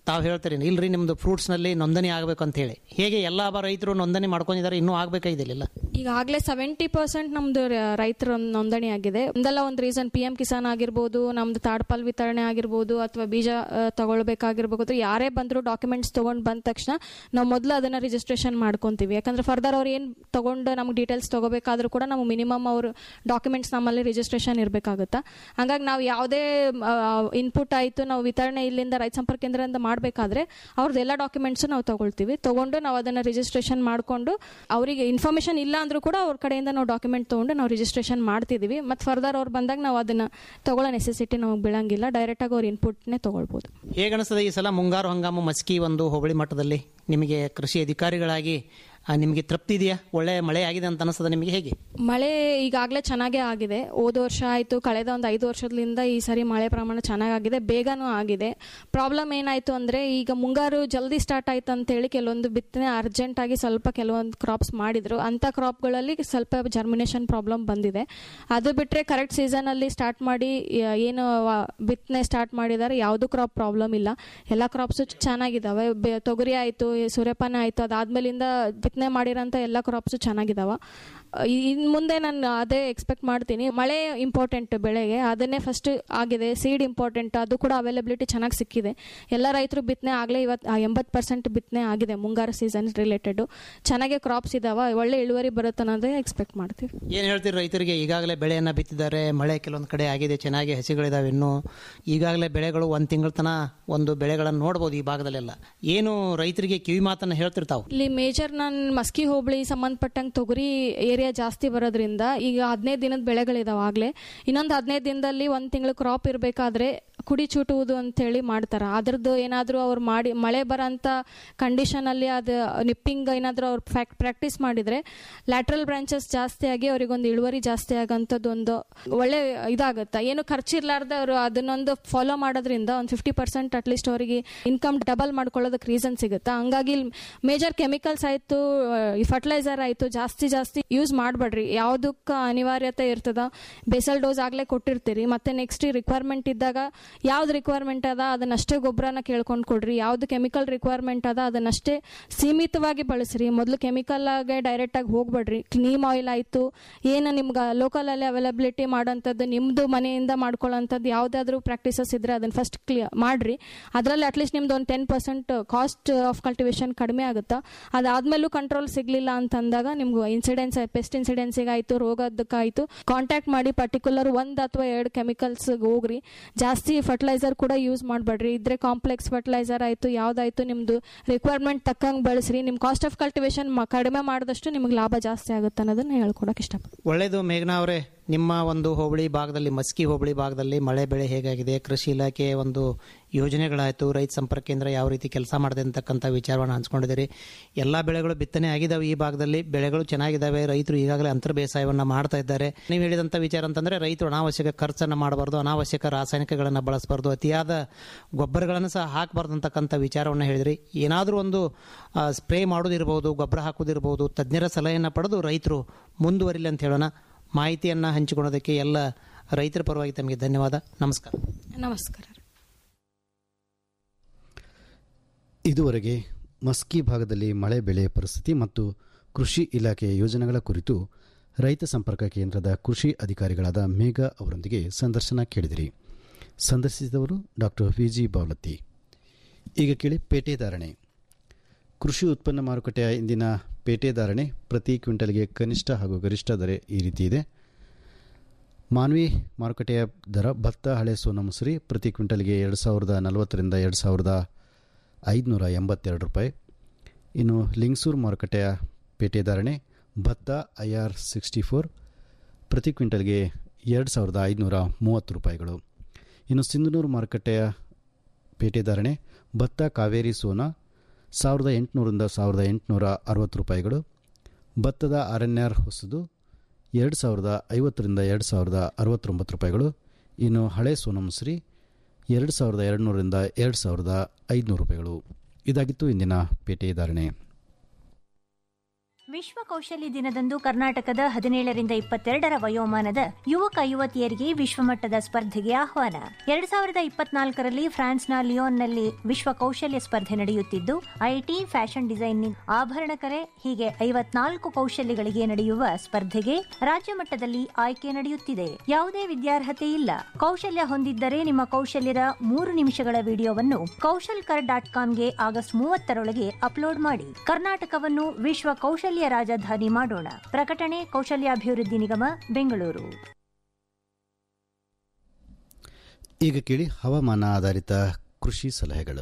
ತಾವು ಹೇಳ್ತೀರಿ ಇಲ್ರಿ ನಿಮ್ದು ಫ್ರೂಟ್ಸ್ನಲ್ಲಿ ನೋಂದಣಿ ಆಗಬೇಕು ಅಂತ ಹೇಳಿ ಹೇಗೆ ಎಲ್ಲ ಬ ರೈತರು ನೋಂದಣಿ ಮಾಡ್ಕೊಂಡಿದ್ದಾರೆ ಇನ್ನೂ ಆಗಬೇಕಾಗಿದ್ದಿಲ್ಲ ಈಗಾಗಲೇ ಸೆವೆಂಟಿ ಪರ್ಸೆಂಟ್ ನಮ್ದು ರ- ರೈತರ ನೋಂದಣಿ ಆಗಿದೆ ಒಂದಲ್ಲ ಒಂದು ರೀಸನ್ ಪಿ ಎಂ ಕಿಸಾನ್ ಆಗಿರ್ಬೋದು ನಮ್ದು ತಾಡ್ಪಾಲ್ ವಿತರಣೆ ಆಗಿರ್ಬೋದು ಅಥವಾ ಬೀಜ ಆ, ತಗೊಳ್ಬೇಕಾಗಿರ್ಬೋದು ಅಥವಾ ಯಾರೇ ಬಂದರೂ ಡಾಕ್ಯುಮೆಂಟ್ಸ್ ತೊಗೊಂಡು ಬಂದ ತಕ್ಷಣ ನಾವು ಮೊದಲು ಅದನ್ನ ರಿಜಿಸ್ಟ್ರೇಷನ್ ಮಾಡ್ಕೊಂತೀವಿ ಯಾಕಂದ್ರೆ ಫರ್ದರ್ ಅವ್ರು ಏನು ತಗೊಂಡು ನಮ್ಗೆ ಡೀಟೇಲ್ಸ್ ತಗೋಬೇಕಾದ್ರೂ ಕೂಡ ನಮ್ಗೆ ಮಿನಿಮಮ್ ಅವರು ಡಾಕ್ಯುಮೆಂಟ್ಸ್ ನಮ್ಮಲ್ಲಿ ರಿಜಿಸ್ಟ್ರೇಷನ್ ಇರಬೇಕಾಗುತ್ತಾ ಹಾಗಾಗಿ ನಾವು ಯಾವುದೇ ಇನ್ಪುಟ್ ಆಯಿತು ನಾವು ವಿತರಣೆ ಇಲ್ಲಿಂದ ರೈತ ಸಂಪರ್ಕ ಕೇಂದ್ರದಿಂದ ಮಾಡಬೇಕಾದ್ರೆ ಅವ್ರದ್ದು ಎಲ್ಲ ಡಾಕ್ಯುಮೆಂಟ್ಸು ನಾವು ತಗೊಳ್ತೀವಿ ತಗೊಂಡು ನಾವು ಅದನ್ನು ರಿಜಿಸ್ಟ್ರೇಷನ್ ಮಾಡಿಕೊಂಡು ಅವರಿಗೆ ಇನ್ಫಾರ್ಮೇಷನ್ ಇಲ್ಲ ಅಂದರೂ ಕೂಡ ಅವ್ರ ಕಡೆಯಿಂದ ನಾವು ಡಾಕ್ಯುಮೆಂಟ್ ತೊಗೊಂಡು ನಾವು ರಿಜಿಸ್ಟ್ರೇಷನ್ ಮಾಡ್ತಿದ್ದೀವಿ ಮತ್ತು ಫರ್ದರ್ ಅವ್ರು ಬಂದಾಗ ನಾವು ಅದನ್ನು ತಗೊಳ್ಳೋ ನೆಸೆಸಿಟಿ ನಮಗೆ ಬೀಳಂಗಿಲ್ಲ ಡೈರೆಕ್ಟಾಗಿ ಅವ್ರ ಇನ್ಪುಟ್ನೇ ತೊಗೊಳ್ಬೋದು ಹೇಗೆ ಅನಿಸ್ತದೆ ಈ ಸಲ ಮುಂಗಾರು ಹಂಗಾಮು ಮಸ್ಕಿ ಒಂದು ಹೋಬಳಿ ಮಟ್ಟದಲ್ಲಿ ನಿಮಗೆ ಕೃಷಿ ಅಧಿಕಾರಿಗಳಾಗಿ ಆ, ನಿಮಗೆ ತೃಪ್ತಿ ಇದೆಯಾ ಒಳ್ಳೆ ಮಳೆ ಆಗಿದೆ ಅಂತ ಅನಿಸ್ತದೆ ನಿಮಗೆ ಹೇಗೆ ಮಳೆ ಈಗಾಗಲೇ ಚೆನ್ನಾಗೇ ಆಗಿದೆ ಹೋದ ವರ್ಷ ಆಯಿತು ಕಳೆದ ಒಂದು ಐದು ವರ್ಷದಿಂದ ಈ ಸರಿ ಮಳೆ ಪ್ರಮಾಣ ಚೆನ್ನಾಗಾಗಿದೆ ಬೇಗನೂ ಆಗಿದೆ ಪ್ರಾಬ್ಲಮ್ ಏನಾಯಿತು ಅಂದರೆ ಈಗ ಮುಂಗಾರು ಜಲ್ದಿ ಸ್ಟಾರ್ಟ್ ಆಯ್ತು ಅಂತೇಳಿ ಕೆಲವೊಂದು ಬಿತ್ತನೆ ಅರ್ಜೆಂಟಾಗಿ ಸ್ವಲ್ಪ ಕೆಲವೊಂದು ಕ್ರಾಪ್ಸ್ ಮಾಡಿದರು ಅಂಥ ಕ್ರಾಪ್ಗಳಲ್ಲಿ ಸ್ವಲ್ಪ ಜರ್ಮಿನೇಷನ್ ಪ್ರಾಬ್ಲಮ್ ಬಂದಿದೆ ಅದು ಬಿಟ್ಟರೆ ಕರೆಕ್ಟ್ ಸೀಸನಲ್ಲಿ ಸ್ಟಾರ್ಟ್ ಮಾಡಿ ಯ- ಏನು ವ- ಬಿತ್ತನೆ ಸ್ಟಾರ್ಟ್ ಮಾಡಿದ್ದಾರೆ ಯಾವುದು ಕ್ರಾಪ್ ಪ್ರಾಬ್ಲಮ್ ಇಲ್ಲ ಎಲ್ಲ ಕ್ರಾಪ್ಸು ಚೆನ್ನಾಗಿದ್ದಾವೆ ಬೆ- ತೊಗರಿ ಆಯಿತು ಸೂರ್ಯಪಾನ ಆಯಿತು ಅದಾದ್ಮೇಲಿಂದ ಬಿತ್ತನೆ ಮಾಡಿರೋಂಥ ಎಲ್ಲ ಕ್ರಾಪ್ಸು ಚೆನ್ನಾಗಿದ್ದಾವೆ ಇನ್ನು ಮುಂದೆ ನಾನು ಅದೇ ಎಕ್ಸ್ಪೆಕ್ಟ್ ಮಾಡ್ತೀನಿ ಮಳೆ ಇಂಪಾರ್ಟೆಂಟ್ ಬೆಳೆಗೆ ಅದನ್ನೇ ಫಸ್ಟ್ ಆಗಿದೆ ಸೀಡ್ ಇಂಪಾರ್ಟೆಂಟ್ ಅದು ಕೂಡ ಅವೈಲಬಿಲಿಟಿ ಚೆನ್ನಾಗಿ ಸಿಕ್ಕಿದೆ ಎಲ್ಲ ರೈತರು ಬಿತ್ತನೆ ಆಗಲೇ ಇವತ್ತು ಎಂಬತ್ತು ಪರ್ಸೆಂಟ್ ಬಿತ್ತನೆ ಆಗಿದೆ ಮುಂಗಾರು ಸೀಸನ್ ರಿಲೇಟೆಡ್ ಚೆನ್ನಾಗೆ ಕ್ರಾಪ್ಸ್ ಇದಾವೆ ಒಳ್ಳೆ ಇಳುವರಿ ಬರುತ್ತೆ ಅನ್ನೋದೇ ಎಕ್ಸ್ಪೆಕ್ಟ್ ಮಾಡ್ತೀವಿ ಏನು ಹೇಳ್ತೀರಿ ರೈತರಿಗೆ ಈಗಾಗಲೇ ಬೆಳೆಯನ್ನು ಬಿತ್ತಿದ್ದಾರೆ ಮಳೆ ಕೆಲವೊಂದು ಕಡೆ ಆಗಿದೆ ಚೆನ್ನಾಗಿ ಹಸಿಗಳಿದಾವೆ ಇನ್ನೂ ಈಗಾಗಲೇ ಬೆಳೆಗಳು ಒಂದು ತಿಂಗಳ ತನ ಒಂದು ಬೆಳೆಗಳನ್ನು ನೋಡ್ಬೋದು ಈ ಭಾಗದಲ್ಲೆಲ್ಲ ಏನು ರೈತರಿಗೆ ಕಿವಿ ಮಾತನ್ನು ಹೇಳ್ತಿರ್ತಾವೆ ಇಲ್ಲಿ ಮೇಜರ್ ನಾನು ಮಸ್ಕಿ ಹೋಬಳಿ ಸಂಬಂಧಪಟ್ಟಂಗೆ ತೊಗರಿ ಏರಿಯಾ ಜಾಸ್ತಿ ಬರೋದ್ರಿಂದ ಈಗ ಹದಿನೈದು ದಿನದ ಬೆಳೆಗಳಿದಾವೆ ಆಗಲೇ ಇನ್ನೊಂದು ಹದಿನೈದು ದಿನದಲ್ಲಿ ಒಂದು ತಿಂಗಳು ಕ್ರಾಪ್ ಇರಬೇಕಾದ್ರೆ ಕುಡಿ ಚೂಟುವುದು ಅಂತೇಳಿ ಮಾಡ್ತಾರೆ ಅದ್ರದ್ದು ಏನಾದರೂ ಅವ್ರು ಮಾಡಿ ಮಳೆ ಬರೋಂಥ ಕಂಡೀಷನಲ್ಲಿ ಅದು ನಿಪ್ಪಿಂಗ್ ಏನಾದರೂ ಅವ್ರು ಫ್ಯಾಕ್ಟ್ ಪ್ರಾಕ್ಟೀಸ್ ಮಾಡಿದರೆ ಲ್ಯಾಟ್ರಲ್ ಬ್ರಾಂಚಸ್ ಜಾಸ್ತಿ ಆಗಿ ಅವ್ರಿಗೊಂದು ಇಳುವರಿ ಜಾಸ್ತಿ ಆಗೋಂಥದ್ದು ಒಂದು ಒಳ್ಳೆ ಇದಾಗುತ್ತೆ ಏನು ಖರ್ಚಿರ್ಲಾರ್ದೆ ಅವರು ಅದನ್ನೊಂದು ಫಾಲೋ ಮಾಡೋದ್ರಿಂದ ಒಂದು ಫಿಫ್ಟಿ ಪರ್ಸೆಂಟ್ ಅಟ್ಲೀಸ್ಟ್ ಅವರಿಗೆ ಇನ್ಕಮ್ ಡಬಲ್ ಮಾಡ್ಕೊಳ್ಳೋದಕ್ಕೆ ರೀಸನ್ ಸಿಗುತ್ತೆ ಹಂಗಾಗಿ ಮೇಜರ್ ಕೆಮಿಕಲ್ಸ್ ಆಯಿತು ಈ ಫರ್ಟಿಲೈಸರ್ ಆಯಿತು ಜಾಸ್ತಿ ಜಾಸ್ತಿ ಯೂಸ್ ಮಾಡಬೇಡ್ರಿ ಯಾವುದಕ್ಕೆ ಅನಿವಾರ್ಯತೆ ಇರ್ತದ ಬೇಸಲ್ ಡೋಸ್ ಆಗಲೇ ಕೊಟ್ಟಿರ್ತೀರಿ ಮತ್ತೆ ನೆಕ್ಸ್ಟ್ ರಿಕ್ವೈರ್ಮೆಂಟ್ ಇದ್ದಾಗ ಯಾವ್ದು ರಿಕ್ವೈರ್ಮೆಂಟ್ ಅದ ಅದನ್ನಷ್ಟೇ ಗೊಬ್ಬರನ ಕೇಳ್ಕೊಂಡು ಕೊಡ್ರಿ ಯಾವ್ದು ಕೆಮಿಕಲ್ ರಿಕ್ವೈರ್ಮೆಂಟ್ ಅದ ಅದನ್ನಷ್ಟೇ ಸೀಮಿತವಾಗಿ ಬಳಸ್ರಿ ಮೊದಲು ಕೆಮಿಕಲ್ ಆಗಿ ಡೈರೆಕ್ಟ್ ಆಗಿ ಹೋಗ್ಬೇಡ್ರಿ ನೀಮ್ ಆಯಿಲ್ ಆಯಿತು ಏನು ನಿಮ್ಗೆ ಲೋಕಲಲ್ಲಿ ಅವೈಲಬಿಲಿಟಿ ಮಾಡೋಂಥದ್ದು ನಿಮ್ಮದು ಮನೆಯಿಂದ ಮಾಡ್ಕೊಳ್ಳೋಂಥದ್ದು ಯಾವುದಾದ್ರೂ ಪ್ರಾಕ್ಟೀಸಸ್ ಇದ್ರೆ ಅದನ್ನ ಫಸ್ಟ್ ಕ್ಲಿಯರ್ ಮಾಡ್ರಿ ಅದರಲ್ಲಿ ಅಟ್ಲೀಸ್ಟ್ ನಿಮ್ದು ಒಂದು ten percent cost of cultivation ಕಡಿಮೆ ಆಗುತ್ತಾ ಅದಾದ್ಮೇಲೂ ಕಂಟ್ರೋಲ್ ಸಿಗ್ಲಿಲ್ಲ ಅಂತಂದಾಗ ನಿಮ್ಗೆ ಇನ್ಸಿಡೆನ್ಸ್ ಪೆಸ್ಟ್ ಇನ್ಸಿಡೆನ್ಸಿಗೆ ಆಯಿತು ರೋಗದಕ್ಕಾಯಿತು ಕಾಂಟ್ಯಾಕ್ಟ್ ಮಾಡಿ ಪರ್ಟಿಕ್ಯುಲರ್ ಒಂದು ಅಥವಾ ಎರಡು ಕೆಮಿಕಲ್ಸ್ ಹೋಗ್ರಿ ಜಾಸ್ತಿ ಫರ್ಟಿಲೈಸರ್ ಕೂಡ ಯೂಸ್ ಮಾಡಬೇಡ್ರಿ ಇದ್ರೆ ಕಾಂಪ್ಲೆಕ್ಸ್ ಫರ್ಟಿಲೈಸರ್ ಆಯಿತು ಯಾವುದಾಯ್ತು ನಿಮ್ಮದು ರಿಕ್ವೈರ್ಮೆಂಟ್ ತಕ್ಕಂಗೆ ಬಳಸ್ರಿ ನಿಮ್ಮ ಕಾಸ್ಟ್ ಆಫ್ ಕಲ್ಟಿವೇಶನ್ ಕಡಿಮೆ ಮಾಡಿದಷ್ಟು ನಿಮ್ಗೆ ಲಾಭ ಜಾಸ್ತಿ ಆಗುತ್ತೆ ಅನ್ನೋದನ್ನ ಹೇಳ್ಕೊಡಕ್ಕೆ ಇಷ್ಟಪಡ್ತೀನಿ ಒಳ್ಳೆಯದು ಮೇಘನಾ ಅವರೇ ನಿಮ್ಮ ಒಂದು ಹೋಬಳಿ ಭಾಗದಲ್ಲಿ ಮಸ್ಕಿ ಹೋಬಳಿ ಭಾಗದಲ್ಲಿ ಮಳೆ ಬೆಳೆ ಹೇಗಾಗಿದೆ ಕೃಷಿ ಇಲಾಖೆ ಒಂದು ಯೋಜನೆಗಳಾಯಿತು ರೈತ ಸಂಪರ್ಕ ಕೇಂದ್ರ ಯಾವ ರೀತಿ ಕೆಲಸ ಮಾಡಿದೆ ಅಂತಕ್ಕಂಥ ವಿಚಾರವನ್ನು ಹಂಚ್ಕೊಂಡಿದ್ದೀರಿ ಎಲ್ಲ ಬೆಳೆಗಳು ಬಿತ್ತನೆ ಆಗಿದ್ದಾವೆ ಈ ಭಾಗದಲ್ಲಿ ಬೆಳೆಗಳು ಚೆನ್ನಾಗಿದ್ದಾವೆ ರೈತರು ಈಗಾಗಲೇ ಅಂತರ ಬೇಸಾಯವನ್ನು ಮಾಡ್ತಾ ಇದ್ದಾರೆ ನೀವು ಹೇಳಿದಂಥ ವಿಚಾರ ಅಂತಂದರೆ ರೈತರು ಅನಾವಶ್ಯಕ ಖರ್ಚನ್ನು ಮಾಡಬಾರ್ದು ಅನಾವಶ್ಯಕ ರಾಸಾಯನಿಕಗಳನ್ನು ಬಳಸಬಾರ್ದು ಅತಿಯಾದ ಗೊಬ್ಬರಗಳನ್ನು ಸಹ ಹಾಕಬಾರ್ದು ಅಂತಕ್ಕಂಥ ವಿಚಾರವನ್ನು ಹೇಳಿದ್ರಿ ಏನಾದರೂ ಒಂದು ಸ್ಪ್ರೇ ಮಾಡೋದಿರ್ಬೋದು ಗೊಬ್ಬರ ಹಾಕೋದಿರ್ಬೋದು ತಜ್ಞರ ಸಲಹೆಯನ್ನು ಪಡೆದು ರೈತರು ಮುಂದುವರಿಲಿ ಅಂತ ಹೇಳೋಣ ಮಾಹಿತಿಯನ್ನು ಹಂಚಿಕೊಳ್ಳೋದಕ್ಕೆ ಎಲ್ಲ ರೈತರ ಪರವಾಗಿ ತಮಗೆ ಧನ್ಯವಾದ ನಮಸ್ಕಾರ ನಮಸ್ಕಾರ ಇದುವರೆಗೆ ಮಸ್ಕಿ ಭಾಗದಲ್ಲಿ ಮಳೆ ಬೆಳೆ ಪರಿಸ್ಥಿತಿ ಮತ್ತು ಕೃಷಿ ಇಲಾಖೆಯ ಯೋಜನೆಗಳ ಕುರಿತು ರೈತ ಸಂಪರ್ಕ ಕೇಂದ್ರದ ಕೃಷಿ ಅಧಿಕಾರಿಗಳಾದ ಮೇಘ ಅವರೊಂದಿಗೆ ಸಂದರ್ಶನ ಕೇಳಿದಿರಿ ಸಂದರ್ಶಿಸಿದವರು ಡಾಕ್ಟರ್ ವಿ ಜಿ ಬಾವಲತ್ತಿ ಈಗ ಕೇಳಿ ಪೇಟೆ ಧಾರಣೆ ಕೃಷಿ ಉತ್ಪನ್ನ ಮಾರುಕಟ್ಟೆಯ ಇಂದಿನ ಪೇಟೆ ಧಾರಣೆ ಪ್ರತಿ ಕ್ವಿಂಟಲ್ಗೆ ಕನಿಷ್ಠ ಹಾಗೂ ಗರಿಷ್ಠ ದರ ಈ ರೀತಿ ಇದೆ ಮಾನ್ವಿ ಮಾರುಕಟ್ಟೆಯ ದರ ಭತ್ತ ಹಳೆ ಸೋನ ಮುಸುರಿ ಪ್ರತಿ ಕ್ವಿಂಟಲ್ಗೆ ಎರಡು ಸಾವಿರದ ನಲವತ್ತರಿಂದ ಎರಡು ಸಾವಿರದ ಐದುನೂರ ಎಂಬತ್ತೆರಡು ರೂಪಾಯಿ ಇನ್ನು ಲಿಂಗ್ಸೂರು ಮಾರುಕಟ್ಟೆಯ ಪೇಟೆ ಧಾರಣೆ ಭತ್ತ ಐ ಆರ್ ಸಿಕ್ಸ್ಟಿ ಫೋರ್ ಪ್ರತಿ ಕ್ವಿಂಟಲ್ಗೆ ಎರಡು ಸಾವಿರದ ಐದುನೂರ ಮೂವತ್ತು ರೂಪಾಯಿಗಳು ಇನ್ನು ಸಿಂಧನೂರು ಮಾರುಕಟ್ಟೆಯ ಪೇಟೆ ಧಾರಣೆ ಭತ್ತ ಕಾವೇರಿ ಸೋನಾ ಸಾವಿರದ ಎಂಟುನೂರಿಂದ ಸಾವಿರದ ಎಂಟುನೂರ ಅರವತ್ತು ರೂಪಾಯಿಗಳು ಭತ್ತದ ಆರ್ ಎನ್ ಆರ್ ಹೊಸದು ಎರಡು ಸಾವಿರದ ಐವತ್ತರಿಂದ ಎರಡು ಸಾವಿರದ ಅರವತ್ತೊಂಬತ್ತು ರೂಪಾಯಿಗಳು ಇನ್ನು ಹಳೆ ಸೋನಮುಸ್ರಿ ಎರಡು ಸಾವಿರದ ಎರಡುನೂರರಿಂದ ಎರಡು ಸಾವಿರದ ಐದುನೂರು ರೂಪಾಯಿಗಳು ಇದಾಗಿತ್ತು ಇಂದಿನ ಪೇಟೆ ಧಾರಣೆ ವಿಶ್ವ ಕೌಶಲ್ಯ ದಿನದಂದು ಕರ್ನಾಟಕದ ಹದಿನೇಳರಿಂದ ಇಪ್ಪತ್ತೆರಡರ ವಯೋಮಾನದ ಯುವಕ ಯುವತಿಯರಿಗೆ ವಿಶ್ವಮಟ್ಟದ ಸ್ಪರ್ಧೆಗೆ ಆಹ್ವಾನ ಎರಡ್ ಸಾವಿರದ ಇಪ್ಪತ್ನಾಲ್ಕರಲ್ಲಿ ಫ್ರಾನ್ಸ್ನ ಲಿಯೋನ್ನಲ್ಲಿ ವಿಶ್ವ ಕೌಶಲ್ಯ ಸ್ಪರ್ಧೆ ನಡೆಯುತ್ತಿದ್ದು ಐಟಿ ಫ್ಯಾಷನ್ ಡಿಸೈನಿಂಗ್ ಆಭರಣ ಕಲೆ ಹೀಗೆ ಐವತ್ನಾಲ್ಕು ಕೌಶಲ್ಯಗಳಿಗೆ ನಡೆಯುವ ಸ್ಪರ್ಧೆಗೆ ರಾಜ್ಯ ಮಟ್ಟದಲ್ಲಿ ಆಯ್ಕೆ ನಡೆಯುತ್ತಿದೆ ಯಾವುದೇ ವಿದ್ಯಾರ್ಹತೆ ಇಲ್ಲ ಕೌಶಲ್ಯ ಹೊಂದಿದ್ದರೆ ನಿಮ್ಮ ಕೌಶಲ್ಯದ ಮೂರು ನಿಮಿಷಗಳ ವಿಡಿಯೋವನ್ನು ಕೌಶಲ್ ಕರ್ ಡಾಟ್ ಕಾಮ್ಗೆ ಆಗಸ್ಟ್ ಮೂವತ್ತರೊಳಗೆ ಅಪ್ಲೋಡ್ ಮಾಡಿ ಕರ್ನಾಟಕವನ್ನು ವಿಶ್ವ ಕೌಶಲ್ಯ ರಾಜಧಾನಿ ಮಾಡೋಣ ಪ್ರಕಟಣೆ ಕೌಶಲ್ಯಾಭಿವೃದ್ಧಿ ನಿಗಮ ಬೆಂಗಳೂರು ಈಗ ಕೇಳಿ ಹವಾಮಾನ ಆಧಾರಿತ ಕೃಷಿ ಸಲಹೆಗಳು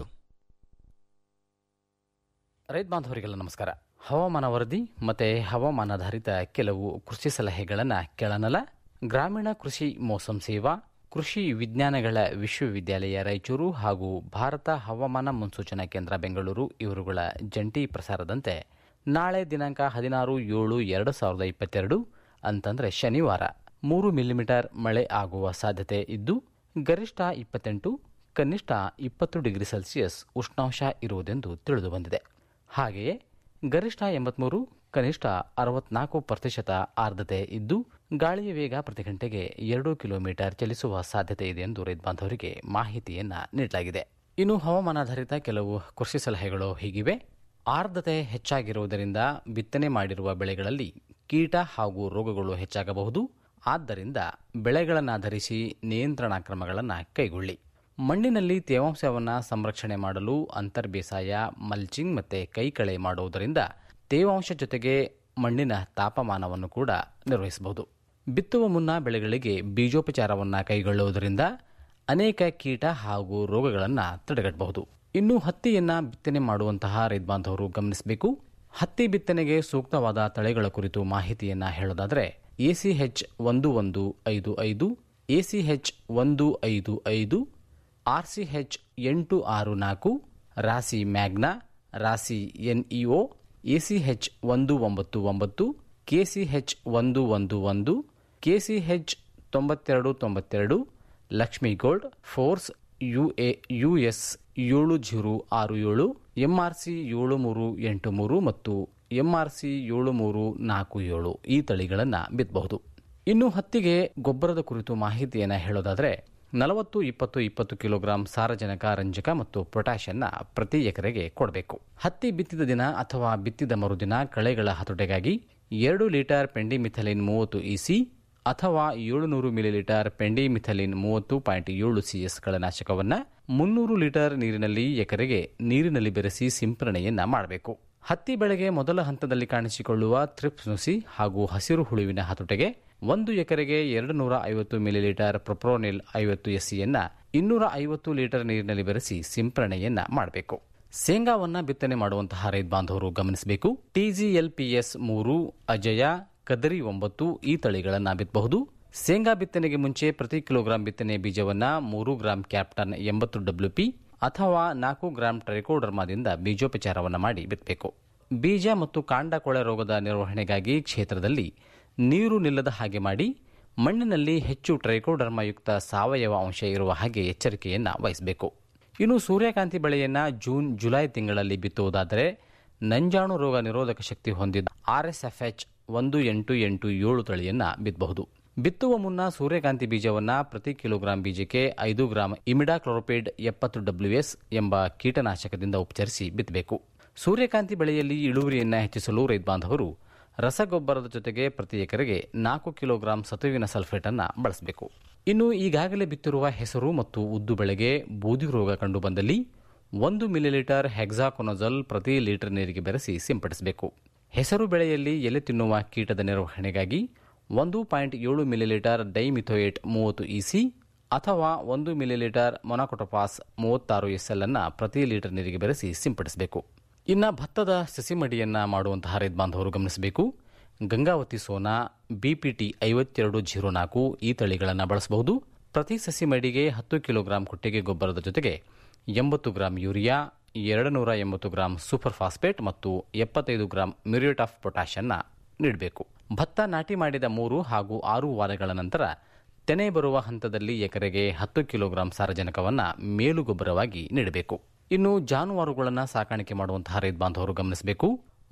ರೈತ ಬಾಂಧವರಿಗೆಲ್ಲ ನಮಸ್ಕಾರ ಹವಾಮಾನ ವರದಿ ಮತ್ತು ಹವಾಮಾನಾಧಾರಿತ ಕೆಲವು ಕೃಷಿ ಸಲಹೆಗಳನ್ನು ಕೇಳೋಣಲ್ಲ ಗ್ರಾಮೀಣ ಕೃಷಿ ಮೋಸಂ ಸೇವಾ ಕೃಷಿ ವಿಜ್ಞಾನಗಳ ವಿಶ್ವವಿದ್ಯಾಲಯ ರಾಯಚೂರು ಹಾಗೂ ಭಾರತ ಹವಾಮಾನ ಮುನ್ಸೂಚನಾ ಕೇಂದ್ರ ಬೆಂಗಳೂರು ಇವರುಗಳ ಜಂಟಿ ಪ್ರಸಾರದಂತೆ ನಾಳೆ ದಿನಾಂಕ ಹದಿನಾರು ಏಳು ಎರಡು ಸಾವಿರದ ಇಪ್ಪತ್ತೆರಡು ಅಂತಂದರೆ ಶನಿವಾರ ಮೂರು ಮಿಲಿಮೀಟರ್ ಮಳೆ ಆಗುವ ಸಾಧ್ಯತೆ ಇದ್ದು ಗರಿಷ್ಠ ಇಪ್ಪತ್ತೆಂಟು ಕನಿಷ್ಠ ಇಪ್ಪತ್ತು ಡಿಗ್ರಿ ಸೆಲ್ಸಿಯಸ್ ಉಷ್ಣಾಂಶ ಇರುವುದೆಂದು ತಿಳಿದುಬಂದಿದೆ ಹಾಗೆಯೇ ಗರಿಷ್ಠ ಎಂಬತ್ಮೂರು ಕನಿಷ್ಠ ಅರವತ್ನಾಲ್ಕು ಪ್ರತಿಶತ ಆರ್ದ್ರತೆ ಇದ್ದು ಗಾಳಿಯ ವೇಗ ಪ್ರತಿ ಗಂಟೆಗೆ ಎರಡು ಕಿಲೋಮೀಟರ್ ಚಲಿಸುವ ಸಾಧ್ಯತೆ ಇದೆ ಎಂದು ರೈತ ಬಾಂಧವರಿಗೆ ಮಾಹಿತಿಯನ್ನ ನೀಡಲಾಗಿದೆ ಇನ್ನು ಹವಾಮಾನಾಧಾರಿತ ಕೆಲವು ಕೃಷಿ ಸಲಹೆಗಳು ಹೀಗಿವೆ ಆರ್ದ್ರತೆ ಹೆಚ್ಚಾಗಿರುವುದರಿಂದ ಬಿತ್ತನೆ ಮಾಡಿರುವ ಬೆಳೆಗಳಲ್ಲಿ ಕೀಟ ಹಾಗೂ ರೋಗಗಳು ಹೆಚ್ಚಾಗಬಹುದು ಆದ್ದರಿಂದ ಬೆಳೆಗಳನ್ನಾಧರಿಸಿ ನಿಯಂತ್ರಣಾ ಕ್ರಮಗಳನ್ನು ಕೈಗೊಳ್ಳಿ ಮಣ್ಣಿನಲ್ಲಿ ತೇವಾಂಶವನ್ನು ಸಂರಕ್ಷಣೆ ಮಾಡಲು ಅಂತರ್ಬೇಸಾಯ ಮಲ್ಚಿಂಗ್ ಮತ್ತು ಕೈಕಳೆ ಮಾಡುವುದರಿಂದ ತೇವಾಂಶ ಜೊತೆಗೆ ಮಣ್ಣಿನ ತಾಪಮಾನವನ್ನು ಕೂಡ ನಿರ್ವಹಿಸಬಹುದು ಬಿತ್ತುವ ಮುನ್ನ ಬೆಳೆಗಳಿಗೆ ಬೀಜೋಪಚಾರವನ್ನು ಕೈಗೊಳ್ಳುವುದರಿಂದ ಅನೇಕ ಕೀಟ ಹಾಗೂ ರೋಗಗಳನ್ನು ತಡೆಗಟ್ಟಬಹುದು ಇನ್ನು ಹತ್ತಿಯನ್ನು ಬಿತ್ತನೆ ಮಾಡುವಂತಹ ರೈತ ಬಾಂಧವರು ಗಮನಿಸಬೇಕು ಹತ್ತಿ ಬಿತ್ತನೆಗೆ ಸೂಕ್ತವಾದ ತಳಿಗಳ ಕುರಿತು ಮಾಹಿತಿಯನ್ನು ಹೇಳೋದಾದರೆ ಎಸಿಎಚ್ ಒಂದು ಒಂದು ಐದು ಐದು ಎಸಿಎಚ್ ಒಂದು ಐದು ಐದು ಆರ್ಸಿಎಚ್ ಎಂಟು ಆರು ನಾಲ್ಕು ರಾಸಿ ಮ್ಯಾಗ್ನಾ ರಾಸಿ ಎನ್ಇಒ ಎಸಿಎಚ್ ಒಂದು ಒಂಬತ್ತು ಒಂಬತ್ತು ಕೆಸಿಎಚ್ ಒಂದು ಒಂದು ಒಂದು ಕೆಸಿಎಚ್ ತೊಂಬತ್ತೆರಡು ತೊಂಬತ್ತೆರಡು Lakshmi gold force UA US ಏಳು ಜೀರೋ ಆರು ಏಳು ಎಂಆರ್ಸಿ ಏಳು ಮೂರು ಎಂಟು ಮೂರು ಮತ್ತು ಎಂಆರ್ಸಿ ಏಳು ಮೂರು ನಾಲ್ಕು ಏಳು ಈ ತಳಿಗಳನ್ನು ಬಿತ್ತಬಹುದು ಇನ್ನು ಹತ್ತಿಗೆ ಗೊಬ್ಬರದ ಕುರಿತು ಮಾಹಿತಿಯನ್ನು ಹೇಳೋದಾದರೆ ನಲವತ್ತು ಇಪ್ಪತ್ತು ಇಪ್ಪತ್ತು ಕಿಲೋಗ್ರಾಂ ಸಾರಜನಕ ರಂಜಕ ಮತ್ತು ಪೊಟ್ಯಾಷನ್ನ ಪ್ರತಿ ಎಕರೆಗೆ ಕೊಡಬೇಕು ಹತ್ತಿ ಬಿತ್ತಿದ ದಿನ ಅಥವಾ ಬಿತ್ತಿದ ಮರುದಿನ ಕಳೆಗಳ ಹತೋಟೆಗಾಗಿ ಎರಡು ಲೀಟರ್ ಪೆಂಡಿಮಿಥಲಿನ್ ಮೂವತ್ತು ಇಸಿ ಅಥವಾ ಏಳುನೂರು ಮಿಲಿಲೀಟರ್ ಪೆಂಡಿಮಿಥಲಿನ್ ಮೂವತ್ತು ಪಾಯಿಂಟ್ ಏಳು ಸಿಎಸ್ ನಾಶಕವನ್ನು ಮುನ್ನೂರು ಲೀಟರ್ ನೀರಿನಲ್ಲಿ ಎಕರೆಗೆ ನೀರಿನಲ್ಲಿ ಬೆರೆಸಿ ಸಿಂಪರಣೆಯನ್ನ ಮಾಡಬೇಕು ಹತ್ತಿ ಬೆಳೆಗೆ ಮೊದಲ ಹಂತದಲ್ಲಿ ಕಾಣಿಸಿಕೊಳ್ಳುವ ಥ್ರಿಪ್ಸ್ ನುಸಿ ಹಾಗೂ ಹಸಿರು ಹುಳುವಿನ ಹತೋಟೆಗೆ ಒಂದು ಎಕರೆಗೆ ಎರಡು ನೂರ ಐವತ್ತು ಮಿಲಿಲೀಟರ್ ಪ್ರೊಪ್ರೋನಿಲ್ ಐವತ್ತು ಎಸ್ಸಿಯನ್ನ ಇನ್ನೂರ ಐವತ್ತು ಲೀಟರ್ ನೀರಿನಲ್ಲಿ ಬೆರೆಸಿ ಸಿಂಪರಣೆಯನ್ನ ಮಾಡಬೇಕು ಶೇಂಗಾವನ್ನ ಬಿತ್ತನೆ ಮಾಡುವಂತಹ ರೈತ ಬಾಂಧವರು ಗಮನಿಸಬೇಕು ಟಿಜಿಎಲ್ಪಿಎಸ್ ಮೂರು ಅಜಯ ಕದರಿ ಒಂಬತ್ತು ಈ ತಳಿಗಳನ್ನು ಬಿತ್ತಬಹುದು ಶೇಂಗಾ ಬಿತ್ತನೆಗೆ ಮುಂಚೆ ಪ್ರತಿ ಕಿಲೋಗ್ರಾಂ ಬಿತ್ತನೆ ಬೀಜವನ್ನ ಮೂರು ಗ್ರಾಂ ಕ್ಯಾಪ್ಟನ್ ಎಂಬತ್ತು ಡಬ್ಲ್ಯೂಪಿ ಅಥವಾ ನಾಲ್ಕು ಗ್ರಾಂ ಟ್ರೈಕೋಡರ್ಮಾದಿಂದ ಬೀಜೋಪಚಾರವನ್ನು ಮಾಡಿ ಬಿತ್ತಬೇಕು ಬೀಜ ಮತ್ತು ಕಾಂಡ ಕೊಳೆ ರೋಗದ ನಿರ್ವಹಣೆಗಾಗಿ ಕ್ಷೇತ್ರದಲ್ಲಿ ನೀರು ನಿಲ್ಲದ ಹಾಗೆ ಮಾಡಿ ಮಣ್ಣಿನಲ್ಲಿ ಹೆಚ್ಚು ಟ್ರೈಕೋಡರ್ಮಯುಕ್ತ ಸಾವಯವ ಅಂಶ ಇರುವ ಹಾಗೆ ಎಚ್ಚರಿಕೆಯನ್ನು ವಹಿಸಬೇಕು ಇನ್ನು ಸೂರ್ಯಕಾಂತಿ ಬೆಳೆಯನ್ನ ಜೂನ್ ಜುಲೈ ತಿಂಗಳಲ್ಲಿ ಬಿತ್ತುವುದಾದರೆ ನಂಜಾಣು ರೋಗ ನಿರೋಧಕ ಶಕ್ತಿ ಹೊಂದಿದ ಆರ್ಎಸ್ಎಫ್ಎಚ್ ಒಂದು ಎಂಟು ಎಂಟು ಏಳು ತಳಿಯನ್ನ ಬಿತ್ತಬಹುದು ಬಿತ್ತುವ ಮುನ್ನ ಸೂರ್ಯಕಾಂತಿ ಬೀಜವನ್ನ ಪ್ರತಿ ಕಿಲೋಗ್ರಾಂ ಬೀಜಕ್ಕೆ ಐದು ಗ್ರಾಂ ಇಮಿಡಾಕ್ಲೋರೋಪಿಡ್ ಎಪ್ಪತ್ತು ಡಬ್ಲ್ಯೂಎಸ್ ಎಂಬ ಕೀಟನಾಶಕದಿಂದ ಉಪಚರಿಸಿ ಬಿತ್ತಬೇಕು ಸೂರ್ಯಕಾಂತಿ ಬೆಳೆಯಲ್ಲಿ ಇಳುವರಿಯನ್ನು ಹೆಚ್ಚಿಸಲು ರೈತ ಬಾಂಧವರು ರಸಗೊಬ್ಬರದ ಜೊತೆಗೆ ಪ್ರತಿ ಎಕರೆಗೆ ನಾಲ್ಕು ಕಿಲೋಗ್ರಾಂ ಸತುವಿನ ಸಲ್ಫೇಟ್ ಅನ್ನು ಬಳಸಬೇಕು ಇನ್ನು ಈಗಾಗಲೇ ಬಿತ್ತಿರುವ ಹೆಸರು ಮತ್ತು ಉದ್ದು ಬೆಳೆಗೆ ಬೂದಿ ರೋಗ ಕಂಡುಬಂದಲ್ಲಿ ಒಂದು ಮಿಲಿಲೀಟರ್ ಹೆಕ್ಸಾಕೊನಜಲ್ ಪ್ರತಿ ಲೀಟರ್ ನೀರಿಗೆ ಬೆರೆಸಿ ಸಿಂಪಡಿಸಬೇಕು ಹೆಸರು ಬೆಳೆಯಲ್ಲಿ ಎಲೆ ತಿನ್ನುವ ಕೀಟದ ನಿರ್ವಹಣೆಗಾಗಿ ಒಂದು ಪಾಯಿಂಟ್ ಏಳು ಮಿಲಿಲೀಟರ್ ಡೈಮಿಥೋಯೇಟ್ ಮೂವತ್ತು ಇಸಿ ಅಥವಾ ಒಂದು ಮಿಲಿಲೀಟರ್ ಮೊನಾಕೊಟೋಪಾಸ್ ಮೂವತ್ತಾರು ಎಸ್ಎಲ್ ಅನ್ನು ಪ್ರತಿ ಲೀಟರ್ ನೀರಿಗೆ ಬೆರೆಸಿ ಸಿಂಪಡಿಸಬೇಕು ಇನ್ನು ಭತ್ತದ ಸಸಿಮಡಿಯನ್ನ ಮಾಡುವಂತಹ ರೈತ ಬಾಂಧವರು ಗಮನಿಸಬೇಕು ಗಂಗಾವತಿ ಸೋನಾ ಬಿಪಿಟಿ ಐವತ್ತೆರಡು ಜೀರೋ ನಾಲ್ಕು ಈ ತಳಿಗಳನ್ನು ಬಳಸಬಹುದು ಪ್ರತಿ ಸಸಿ ಮಡಿಗೆ ಹತ್ತು ಕಿಲೋಗ್ರಾಂ ಕೊಟ್ಟಿಗೆ ಗೊಬ್ಬರದ ಜೊತೆಗೆ ಎಂಬತ್ತು ಗ್ರಾಂ ಯೂರಿಯಾ ಎರಡು ನೂರ ಎಂಬತ್ತು ಗ್ರಾಂ ಸೂಪರ್ ಫಾಸ್ಫೇಟ್ ಮತ್ತು ಎಪ್ಪತ್ತೈದು ಗ್ರಾಂ ಮ್ಯೂರಿಯೇಟ್ ಆಫ್ ಪೊಟ್ಯಾಷನ್ನ ನೀಡಬೇಕು ಭತ್ತ ನಾಟಿ ಮಾಡಿದ ಮೂರು ಹಾಗೂ ಆರು ವಾರಗಳ ನಂತರ ತೆನೆ ಬರುವ ಹಂತದಲ್ಲಿ ಎಕರೆಗೆ ಹತ್ತು ಕಿಲೋಗ್ರಾಂ ಸಾರಜನಕವನ್ನು ಮೇಲುಗೊಬ್ಬರವಾಗಿ ನೀಡಬೇಕು ಇನ್ನು ಜಾನುವಾರುಗಳನ್ನು ಸಾಕಾಣಿಕೆ ಮಾಡುವಂತಹ ರೈತ ಬಾಂಧವರು ಗಮನಿಸಬೇಕು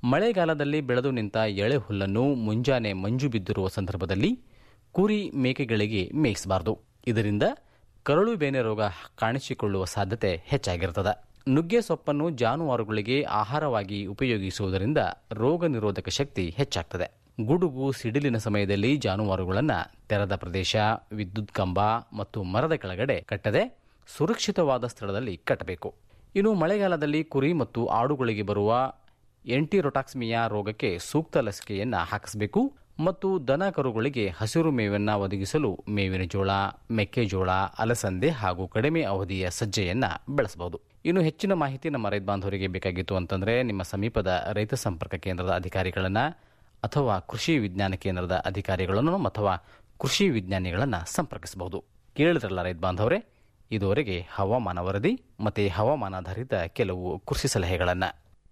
ಮಳೆಗಾಲದಲ್ಲಿ ಬೆಳೆದು ನಿಂತ ಎಳೆ ಹುಲ್ಲನ್ನು ಮುಂಜಾನೆ ಮಂಜು ಬಿದ್ದಿರುವ ಸಂದರ್ಭದಲ್ಲಿ ಕುರಿ ಮೇಕೆಗಳಿಗೆ ಮೇಯಿಸಬಾರದು ಇದರಿಂದ ಕರಳು ಬೇನೆ ರೋಗ ಕಾಣಿಸಿಕೊಳ್ಳುವ ಸಾಧ್ಯತೆ ಹೆಚ್ಚಾಗಿರುತ್ತದೆ ನುಗ್ಗೆ ಸೊಪ್ಪನ್ನು ಜಾನುವಾರುಗಳಿಗೆ ಆಹಾರವಾಗಿ ಉಪಯೋಗಿಸುವುದರಿಂದ ರೋಗ ನಿರೋಧಕ ಶಕ್ತಿ ಹೆಚ್ಚಾಗ್ತದೆ ಗುಡುಗು ಸಿಡಿಲಿನ ಸಮಯದಲ್ಲಿ ಜಾನುವಾರುಗಳನ್ನು ತೆರೆದ ಪ್ರದೇಶ ವಿದ್ಯುತ್ ಕಂಬ ಮತ್ತು ಮರದ ಕೆಳಗಡೆ ಕಟ್ಟದೆ ಸುರಕ್ಷಿತವಾದ ಸ್ಥಳದಲ್ಲಿ ಕಟ್ಟಬೇಕು ಇನ್ನು ಮಳೆಗಾಲದಲ್ಲಿ ಕುರಿ ಮತ್ತು ಆಡುಗಳಿಗೆ ಬರುವ ಎಂಟಿರೊಟಾಕ್ಸ್ಮಿಯಾ ರೋಗಕ್ಕೆ ಸೂಕ್ತ ಲಸಿಕೆಯನ್ನು ಹಾಕಿಸಬೇಕು ಮತ್ತು ದನ ಕರುಗಳಿಗೆ ಹಸಿರು ಮೇವನ್ನು ಒದಗಿಸಲು ಮೇವಿನ ಜೋಳ ಮೆಕ್ಕೆಜೋಳ ಅಲಸಂದೆ ಹಾಗೂ ಕಡಿಮೆ ಅವಧಿಯ ಸಜ್ಜೆಯನ್ನ ಬೆಳೆಸಬಹುದು ಇನ್ನು ಹೆಚ್ಚಿನ ಮಾಹಿತಿ ನಮ್ಮ ರೈತ ಬಾಂಧವರಿಗೆ ಬೇಕಾಗಿತ್ತು ಅಂತಂದ್ರೆ ನಿಮ್ಮ ಸಮೀಪದ ರೈತ ಸಂಪರ್ಕ ಕೇಂದ್ರದ ಅಧಿಕಾರಿಗಳನ್ನ ಅಥವಾ ಕೃಷಿ ವಿಜ್ಞಾನ ಕೇಂದ್ರದ ಅಧಿಕಾರಿಗಳನ್ನು ಅಥವಾ ಕೃಷಿ ವಿಜ್ಞಾನಿಗಳನ್ನ ಸಂಪರ್ಕಿಸಬಹುದು ಕೇಳಿದ್ರಲ್ಲ ರೈತ ಬಾಂಧವರೇ ಇದುವರೆಗೆ ಹವಾಮಾನ ವರದಿ ಮತ್ತೆ ಹವಾಮಾನಾಧಾರಿತ ಕೆಲವು ಕೃಷಿ ಸಲಹೆಗಳನ್ನು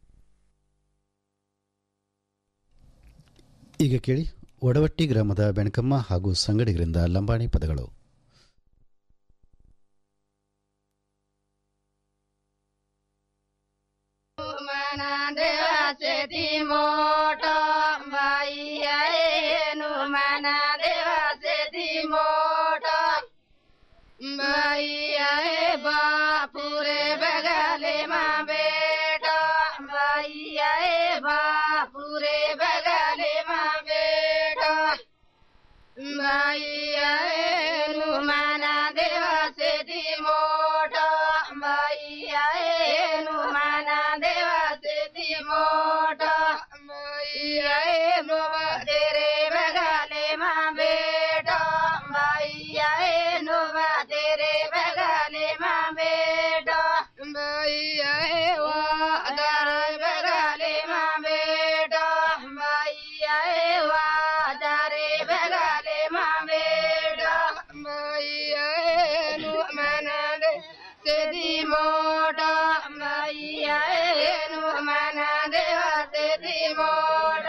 ಈಗ ಕೇಳಿ ಒಡವಟ್ಟಿ ಗ್ರಾಮದ ಬೆಣಕಮ್ಮ ಹಾಗೂ ಸಂಗಡಿಗರಿಂದ ಲಂಬಾಣಿ ಪದಗಳು ದೇವಾಸೆತಿ ಮೋಟ ಬಾಯಿಯೇನು ಮನ ದೇವಾಸೆತಿ ಮೋಟ ಬಾಯಿಯೇ ಬಾಪುರೆ ಬಗಲೆ ಮಾ ಬೇಟ ಬಾಯಿಯೇ ಬಾಪುರೆ ಬಗಲೆ ಮಾ ಬೇಟ ಬಾಯಿಯೇನು ಮನ ದೇವಾಸೆತಿ ಮೋಟ ಬಾಯಿಯೇನು ಮನ ದೇವಾಸೆತಿ ಮೋಟ ಬಾಯಿಯೇನು ತೆರೆ ಬಗಲೆ ಮಾ ಬೇಟ ಬಾಯಿಯೇನು ತೆರೆ ಬಗಲೆ ಮಾ ಬೇಟ ಬಾಯಿಯೇ ವಾದರ ಬಗಲೆ ಮಾ ಬೇಟ ಬಾಯಿಯೇ ವಾದರೆ ಬಗಲೆ ಮಾ ಬೇಟ ಬಾಯಿಯೇನು ಮನದೆ ಸೆದಿ ಮೋಟ ಬಾಯಿಯೇನು ಮನದೆ ಸೆದಿ ಮೋಟ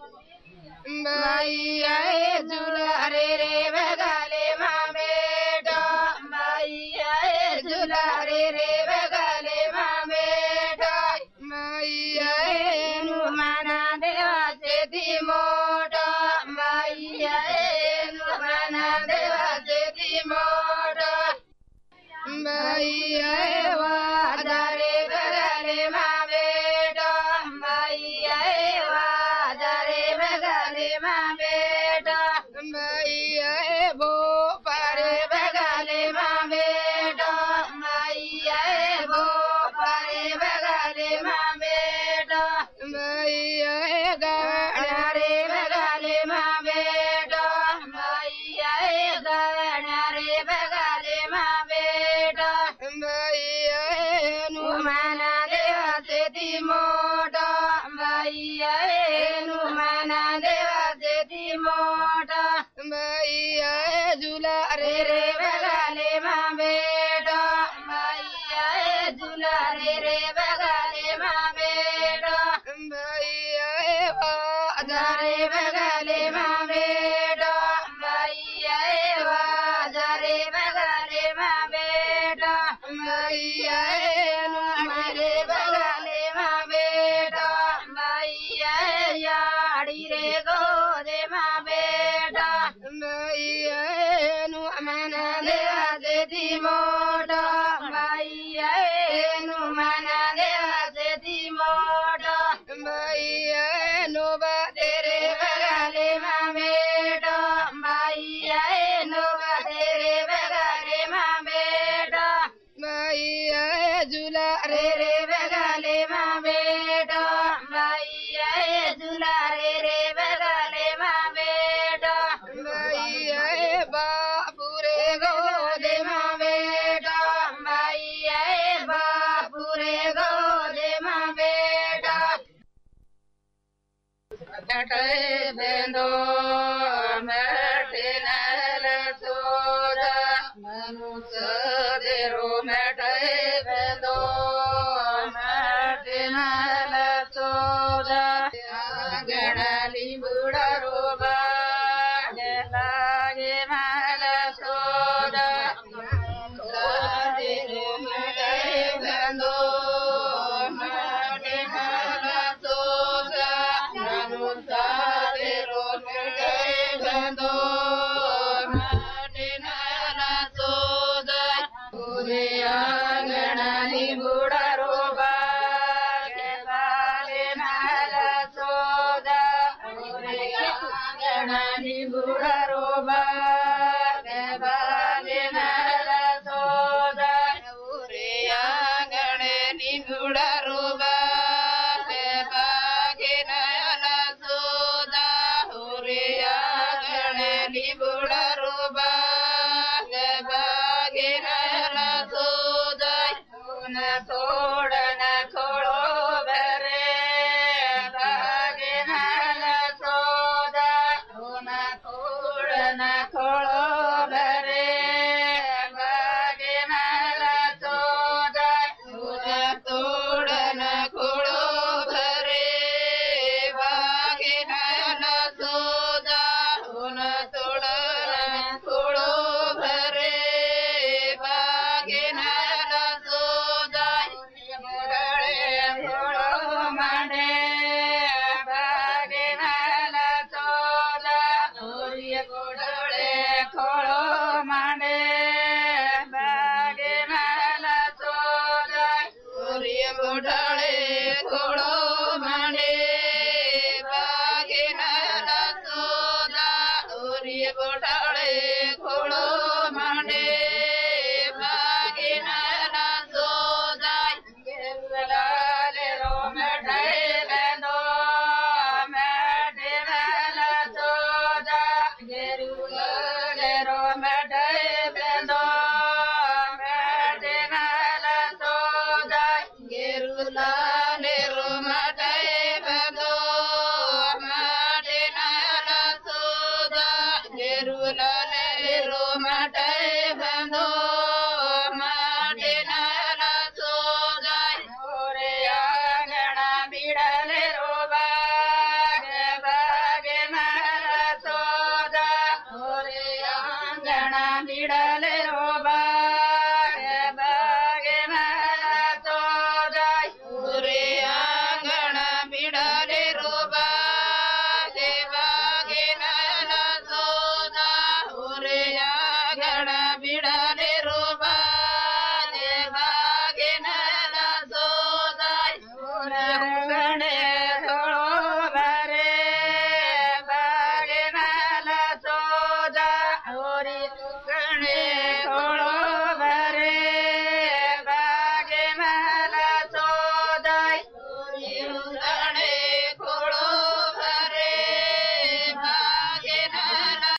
ಬಾಯಿಯೇ ಜುಲಾರೆ ರೇ ಬಗಲೆ ಮಾ ಬೇಟ ಬಾಯಿಯೇ ಜುಲಾರೆ ರೇ ಬಗಲೆ ಮಾ ಬೇಟ ಬಾಯಿಯೇನು ಮನ ದೇವ ಸೆದಿ ಮೋಟ ಬಾಯಿಯೇನು ಮನ ದೇವ ಸೆದಿ ಮೋಟ ಬಾಯಿಯೇ ವಾದರೆ ಬಗಲೆ ಮಾ ಬೇಟ ಬಾಯಿಯೇ ವಾದರೆ ಬಗಲೆ ಮಾ ಬೇಟ ಬಾಯಿಯೇ ಬೋ ಪರೆ ಬಗಲೆ ಮಾ ಬೇಟ ಬಾಯಿಯೇ ಬೋ ಪರೆ ಬಗಲೆ ಮಾ ಬೇಟ ಬಾಯಿಯೇ ಗಣರೆ ಬಗಲೆ ಮಾ ಬೇಟ ಬಾಯಿಯೇ ಗಣರೆ ಬಗಲೆ ಮಾ ಬೇಟ ಬಾಯಿಯೇನು ಮನ ದೇವ ಸೆತಿ ಮೋಟ ಬಾಯಿಯೇನು ಮನ ದೇವ ಸೆತಿ ಮೋಟ ಬಾಯಿಯೇ ಜುಲಾರೆ ರೇ ಬಗಲೆ ಮಾ ಬೇಟ ಬಾಯಿಯೇ ಜುಲಾರೆ ರೇ ಬಗಲೆ ಮಾ ಬೇಟ ಬಾಯಿಯೇ ವಾದರೆ ಬಗಲೆ ಮಾ ಬೇಟ ಬಾಯಿಯೇ ವಾದರೆ ಬಗಲೆ ಮಾ ಬೇಟ ಬಾಯಿಯೇನು ಮರೆ ಬಗಲೆ ಮಾ ಬೇಟ ಬಾಯಿಯೇ ಯಾಡಿರೆ ಗೋದೆ ಮಾ ಬೇಟ ಬಾಯಿಯೇನು ಮನ ದೇವಸೆತಿ ಮೋಟ ಬಾಯಿಯೇನು ಮನ ದೇವಸೆತಿ ಮೋಟ ಬಾಯಿಯೇನು ಬದೆರೆ ಬಗಲೆ ಮಾ ಬೇಟ ಬಾಯಿಯೇನು ಬದೆರೆ ಬಗಲೆ ಮಾ ಬೇಟ ಬಾಯಿಯೇ ಜುಲಾರೆ ರೇ ಬಗಲೆ ಮಾ ಬೇಟ ಬಾಯಿಯೇ ಜುಲಾರೆ ರೇ ಬಗಲೆ ಮಾ ಬೇಟ ಬಾಯಿಯೇ ಬಾಪುರೆ ಗೋದೆ ಮಾ ಬೇಟ ಬಾಯಿಯೇ ಬಾಪುರೆ ಗೋದೆ ಮಾ ಬೇಟ ಕಟೆ ಬೆಂದೋ ಮೆಟ್ಟಿನಲ ಸೋದ ಮನುಸದೇರೋ ಮೆಟೆ ಬೆಂದೋ ಮೆಟ್ಟಿನಲ ಸೋದ ಗಣಲಿ ಬುಡರೋ ಬಾಗೆ ಮಲ ಸೋದ ಸೋದಿರೋ ಮೆಟೆ ಬೆಂದೋ ಮೆಟ್ಟಿನಲ ಸೋದ ಪುನಃ